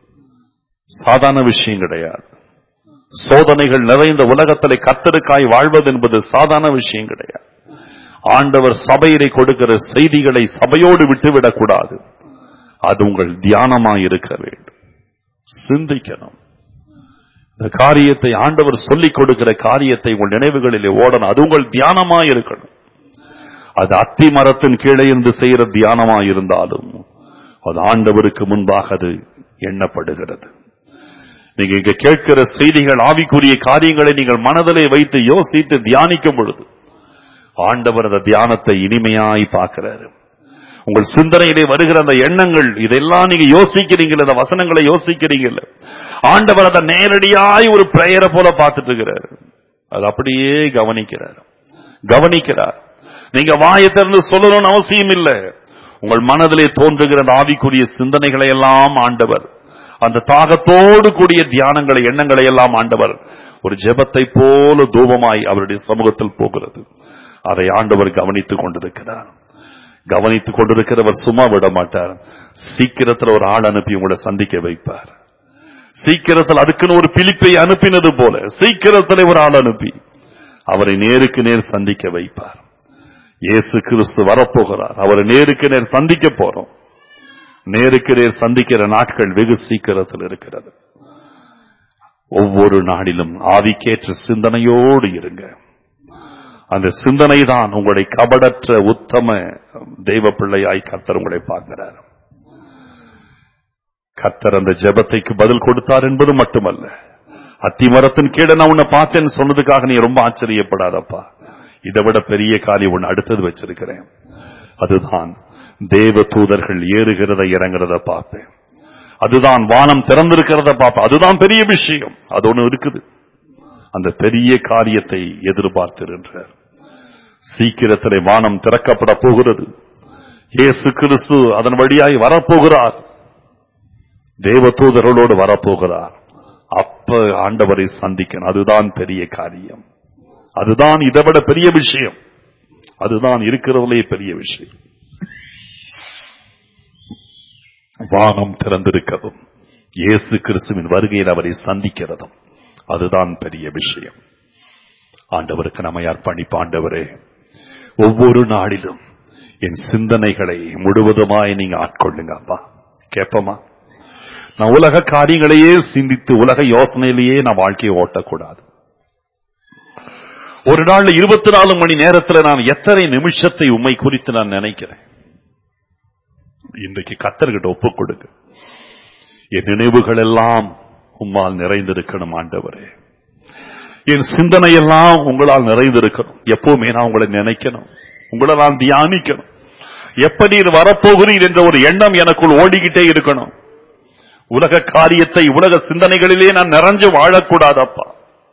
Speaker 1: சாதாரண விஷயம் கிடையாது சோதனைகள் நிறைந்த உலகத்திலே கத்தருக்காய் வாழ்வது என்பது சாதாரண விஷயம் கிடையாது ஆண்டவர் சபையிலே கொடுக்கிற செய்திகளை சபையோடு விட்டுவிடக் கூடாது அது உங்கள் தியானமாய் இருக்க வேண்டும் சிந்திக்கணும் இந்த காரியத்தை ஆண்டவர் சொல்லிக் கொடுக்கிற காரியத்தை உங்கள் நினைவுகளிலே ஓடணும் அது உங்கள் தியானமாய் இருக்கணும் அது அத்தி மரத்தின் கீழே இருந்து செய்கிற தியானமாய் இருந்தாலும் அது ஆண்டவருக்கு முன்பாக அது எண்ணப்படுகிறது நீங்க இங்க கேட்கிற செய்திகள் ஆவிக்குரிய காரியங்களை நீங்கள் மனதிலே வைத்து யோசித்து தியானிக்கும் பொழுது ஆண்டவர் அந்த தியானத்தை இனிமையாய் பார்க்கிறாரு உங்கள் சிந்தனையிலே வருகிற அந்த எண்ணங்கள் இதெல்லாம் நீங்க யோசிக்கிறீங்கல்ல அந்த வசனங்களை யோசிக்கிறீங்கல்ல ஆண்டவர் அதை நேரடியாய் ஒரு பிரேயரை போல பார்த்துட்டு இருக்கிறார் அது அப்படியே கவனிக்கிறார் கவனிக்கிறார் நீங்க வாயை திறந்து சொல்லணும்னு அவசியம் இல்லை உங்கள் மனதிலே தோன்றுகிற அந்த ஆவிக்குரிய சிந்தனைகளை எல்லாம் ஆண்டவர் அந்த தாகத்தோடு கூடிய தியானங்களை எண்ணங்களை எல்லாம் ஆண்டவர் ஒரு ஜெபத்தை போல தூபமாய் அவருடைய சமூகத்தில் போகிறது அதை ஆண்டவர் கவனித்துக் கொண்டிருக்கிறார் கவனித்துக் கொண்டிருக்கிறவர் சும்மா விட மாட்டார் சீக்கிரத்தில் ஒரு ஆள் அனுப்பி உங்களை சந்திக்க வைப்பார் சீக்கிரத்தில் அதுக்குன்னு ஒரு பிலிப்பை அனுப்பினது போல சீக்கிரத்தில் ஒரு ஆள் அனுப்பி அவரை நேருக்கு நேர் சந்திக்க வைப்பார் இயேசு கிறிஸ்து வரப்போகிறார் அவரை நேருக்கு நேர் சந்திக்க போறோம் நேருக்கு நேர் சந்திக்கிற நாட்கள் வெகு சீக்கிரத்தில் இருக்கிறது ஒவ்வொரு நாளிலும் ஆவிக்கேற்ற சிந்தனையோடு இருங்க அந்த சிந்தனை தான் உங்களுடைய கபடற்ற உத்தம தெய்வ பிள்ளையாய் கர்த்தர் உங்களை பார்க்கிறார் கர்த்தர் அந்த ஜெபத்தைக்கு பதில் கொடுத்தார் என்பது மட்டுமல்ல அத்திமரத்தின் கீழே நான் உன்னை பார்த்தேன்னு சொன்னதுக்காக நீ ரொம்ப ஆச்சரியப்படாதப்பா இதை விட பெரிய காரியம் ஒன்று அடுத்தது வச்சிருக்கிறேன் அதுதான் தேவ தூதர்கள் ஏறுகிறத இறங்குறத பார்ப்பேன் அதுதான் வானம் திறந்திருக்கிறத பார்ப்பேன் அதுதான் பெரிய விஷயம் அது ஒண்ணு இருக்குது அந்த பெரிய காரியத்தை எதிர்பார்த்திருக்கிறார் சீக்கிரத்திலே வானம் திறக்கப்பட போகிறது இயேசு கிறிஸ்து அதன் வழியாய் வரப்போகிறார் தேவதூதர்களோடு வரப்போகிறார் அப்ப ஆண்டவரை சந்திக்கணும் அதுதான் பெரிய காரியம் அதுதான் இதை விட பெரிய விஷயம் அதுதான் இருக்கிறதுலே பெரிய விஷயம் வானம் திறந்திருக்கிறதும் இயேசு கிறிஸ்துவின் வருகையில் அவரை சந்திக்கிறதும் அதுதான் பெரிய விஷயம் ஆண்டவருக்கு நம்மை அர்ப்பணிப்பு ஆண்டவரே ஒவ்வொரு நாளிலும் என் சிந்தனைகளை முழுவதுமாய் நீங்க ஆட்கொள்ளுங்க அப்பா கேப்பமா நான் உலக காரியங்களையே சிந்தித்து உலக யோசனையிலேயே நான் வாழ்க்கையை ஓட்டக்கூடாது ஒரு நாள்ல இருபத்தி நாலு மணி நேரத்தில் நான் எத்தனை நிமிஷத்தை உண்மை குறித்து நான் நினைக்கிறேன் இன்றைக்கு கத்தர்கிட்ட ஒப்புக் கொடுங்க என் நினைவுகள் எல்லாம் உம்மால் நிறைந்திருக்கணும் ஆண்டவரே என் சிந்தனை எல்லாம் உங்களால் நிறைந்திருக்கணும் எப்பவுமே நான் உங்களை நினைக்கணும் உங்களை நான் தியானிக்கணும் எப்ப நீர் வரப்போகிறீர் என்ற ஒரு எண்ணம் எனக்குள் ஓடிக்கிட்டே இருக்கணும் உலக காரியத்தை உலக சிந்தனைகளிலே நான் நிறைஞ்சு வாழக்கூடாதப்பா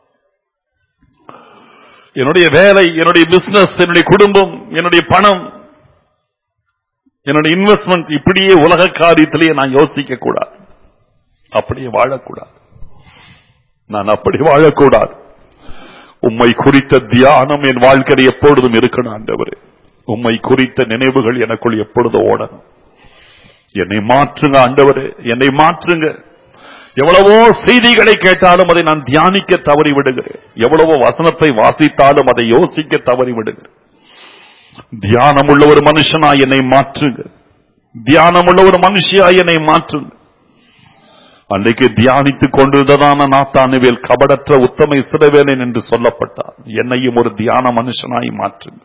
Speaker 1: என்னுடைய வேலை என்னுடைய பிசினஸ் என்னுடைய குடும்பம் என்னுடைய பணம் என்னுடைய இன்வெஸ்ட்மெண்ட் இப்படியே உலக காரியத்திலேயே நான் யோசிக்க கூடாது அப்படியே வாழக்கூடாது நான் அப்படி வாழக்கூடாது உம்மை குறித்த தியானம் என் வாழ்க்கையில் எப்பொழுதும் இருக்கணும் ஆண்டவரே உம்மை குறித்த நினைவுகள் எனக்குள் எப்பொழுதும் ஓடணும் என்னை மாற்றுங்க ஆண்டவரே என்னை மாற்றுங்க எவ்வளவோ செய்திகளை கேட்டாலும் அதை நான் தியானிக்க தவறி விடுகிறேன் எவ்வளவோ வசனத்தை வாசித்தாலும் அதை யோசிக்க தவறி விடுகிறேன் தியானம் உள்ள ஒரு மனுஷனா என்னை மாற்றுங்க தியானம் உள்ள ஒரு மனுஷியா என்னை மாற்றுங்க அன்றைக்கு தியானித்துக் கொண்டிருந்ததான நாத்தானுவேல் கபடற்ற உத்தம இஸ்ரவேலன் என்று சொல்லப்பட்டார் என்னையும் ஒரு தியான மனுஷனாய் மாற்றுங்க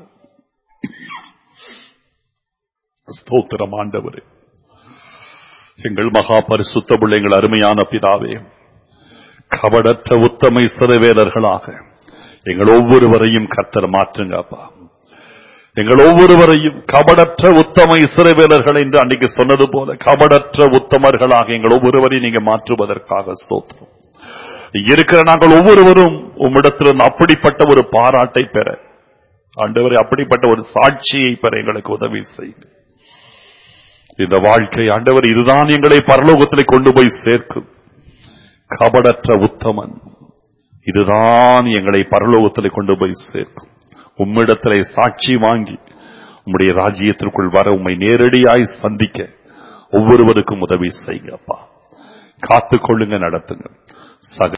Speaker 1: ஸ்தோத்திரம் ஆண்டவரே எங்கள் மகா பரிசுத்த பிள்ளைங்கள் அருமையான பிதாவே கபடற்ற உத்தம இஸ்ரவேலர்களாக எங்கள் ஒவ்வொருவரையும் கத்தர் மாற்றுங்க அப்பா எங்கள் ஒவ்வொருவரையும் கபடற்ற உத்தம இஸ்ரவேலர்கள் என்று அன்றைக்கு சொன்னது போல கபடற்ற உத்தமர்களாக எங்கள் ஒவ்வொருவரையும் நீங்க மாற்றுவதற்காக சோத்திரம் இருக்கிற நாங்கள் ஒவ்வொருவரும் உம்மிடத்திலிருந்து அப்படிப்பட்ட ஒரு பாராட்டை பெற ஆண்டவரை அப்படிப்பட்ட ஒரு சாட்சியை பெற எங்களுக்கு உதவி செய்யுங்க இந்த வாழ்க்கை ஆண்டவர் இதுதான் எங்களை பரலோகத்தில் கொண்டு போய் சேர்க்கும் கபடற்ற உத்தமன் இதுதான் எங்களை பரலோகத்தில் கொண்டு போய் சேர்க்கும் உம்மிடத்திலே சாட்சி வாங்கி உம்முடைய ராஜ்யத்திற்குள் வர உம்மை நேரடியாய் சந்திக்க ஒவ்வொருவருக்கும் உதவி செய்யுங்க அப்பா காத்துக்கொள்ளுங்க நடத்துங்க சக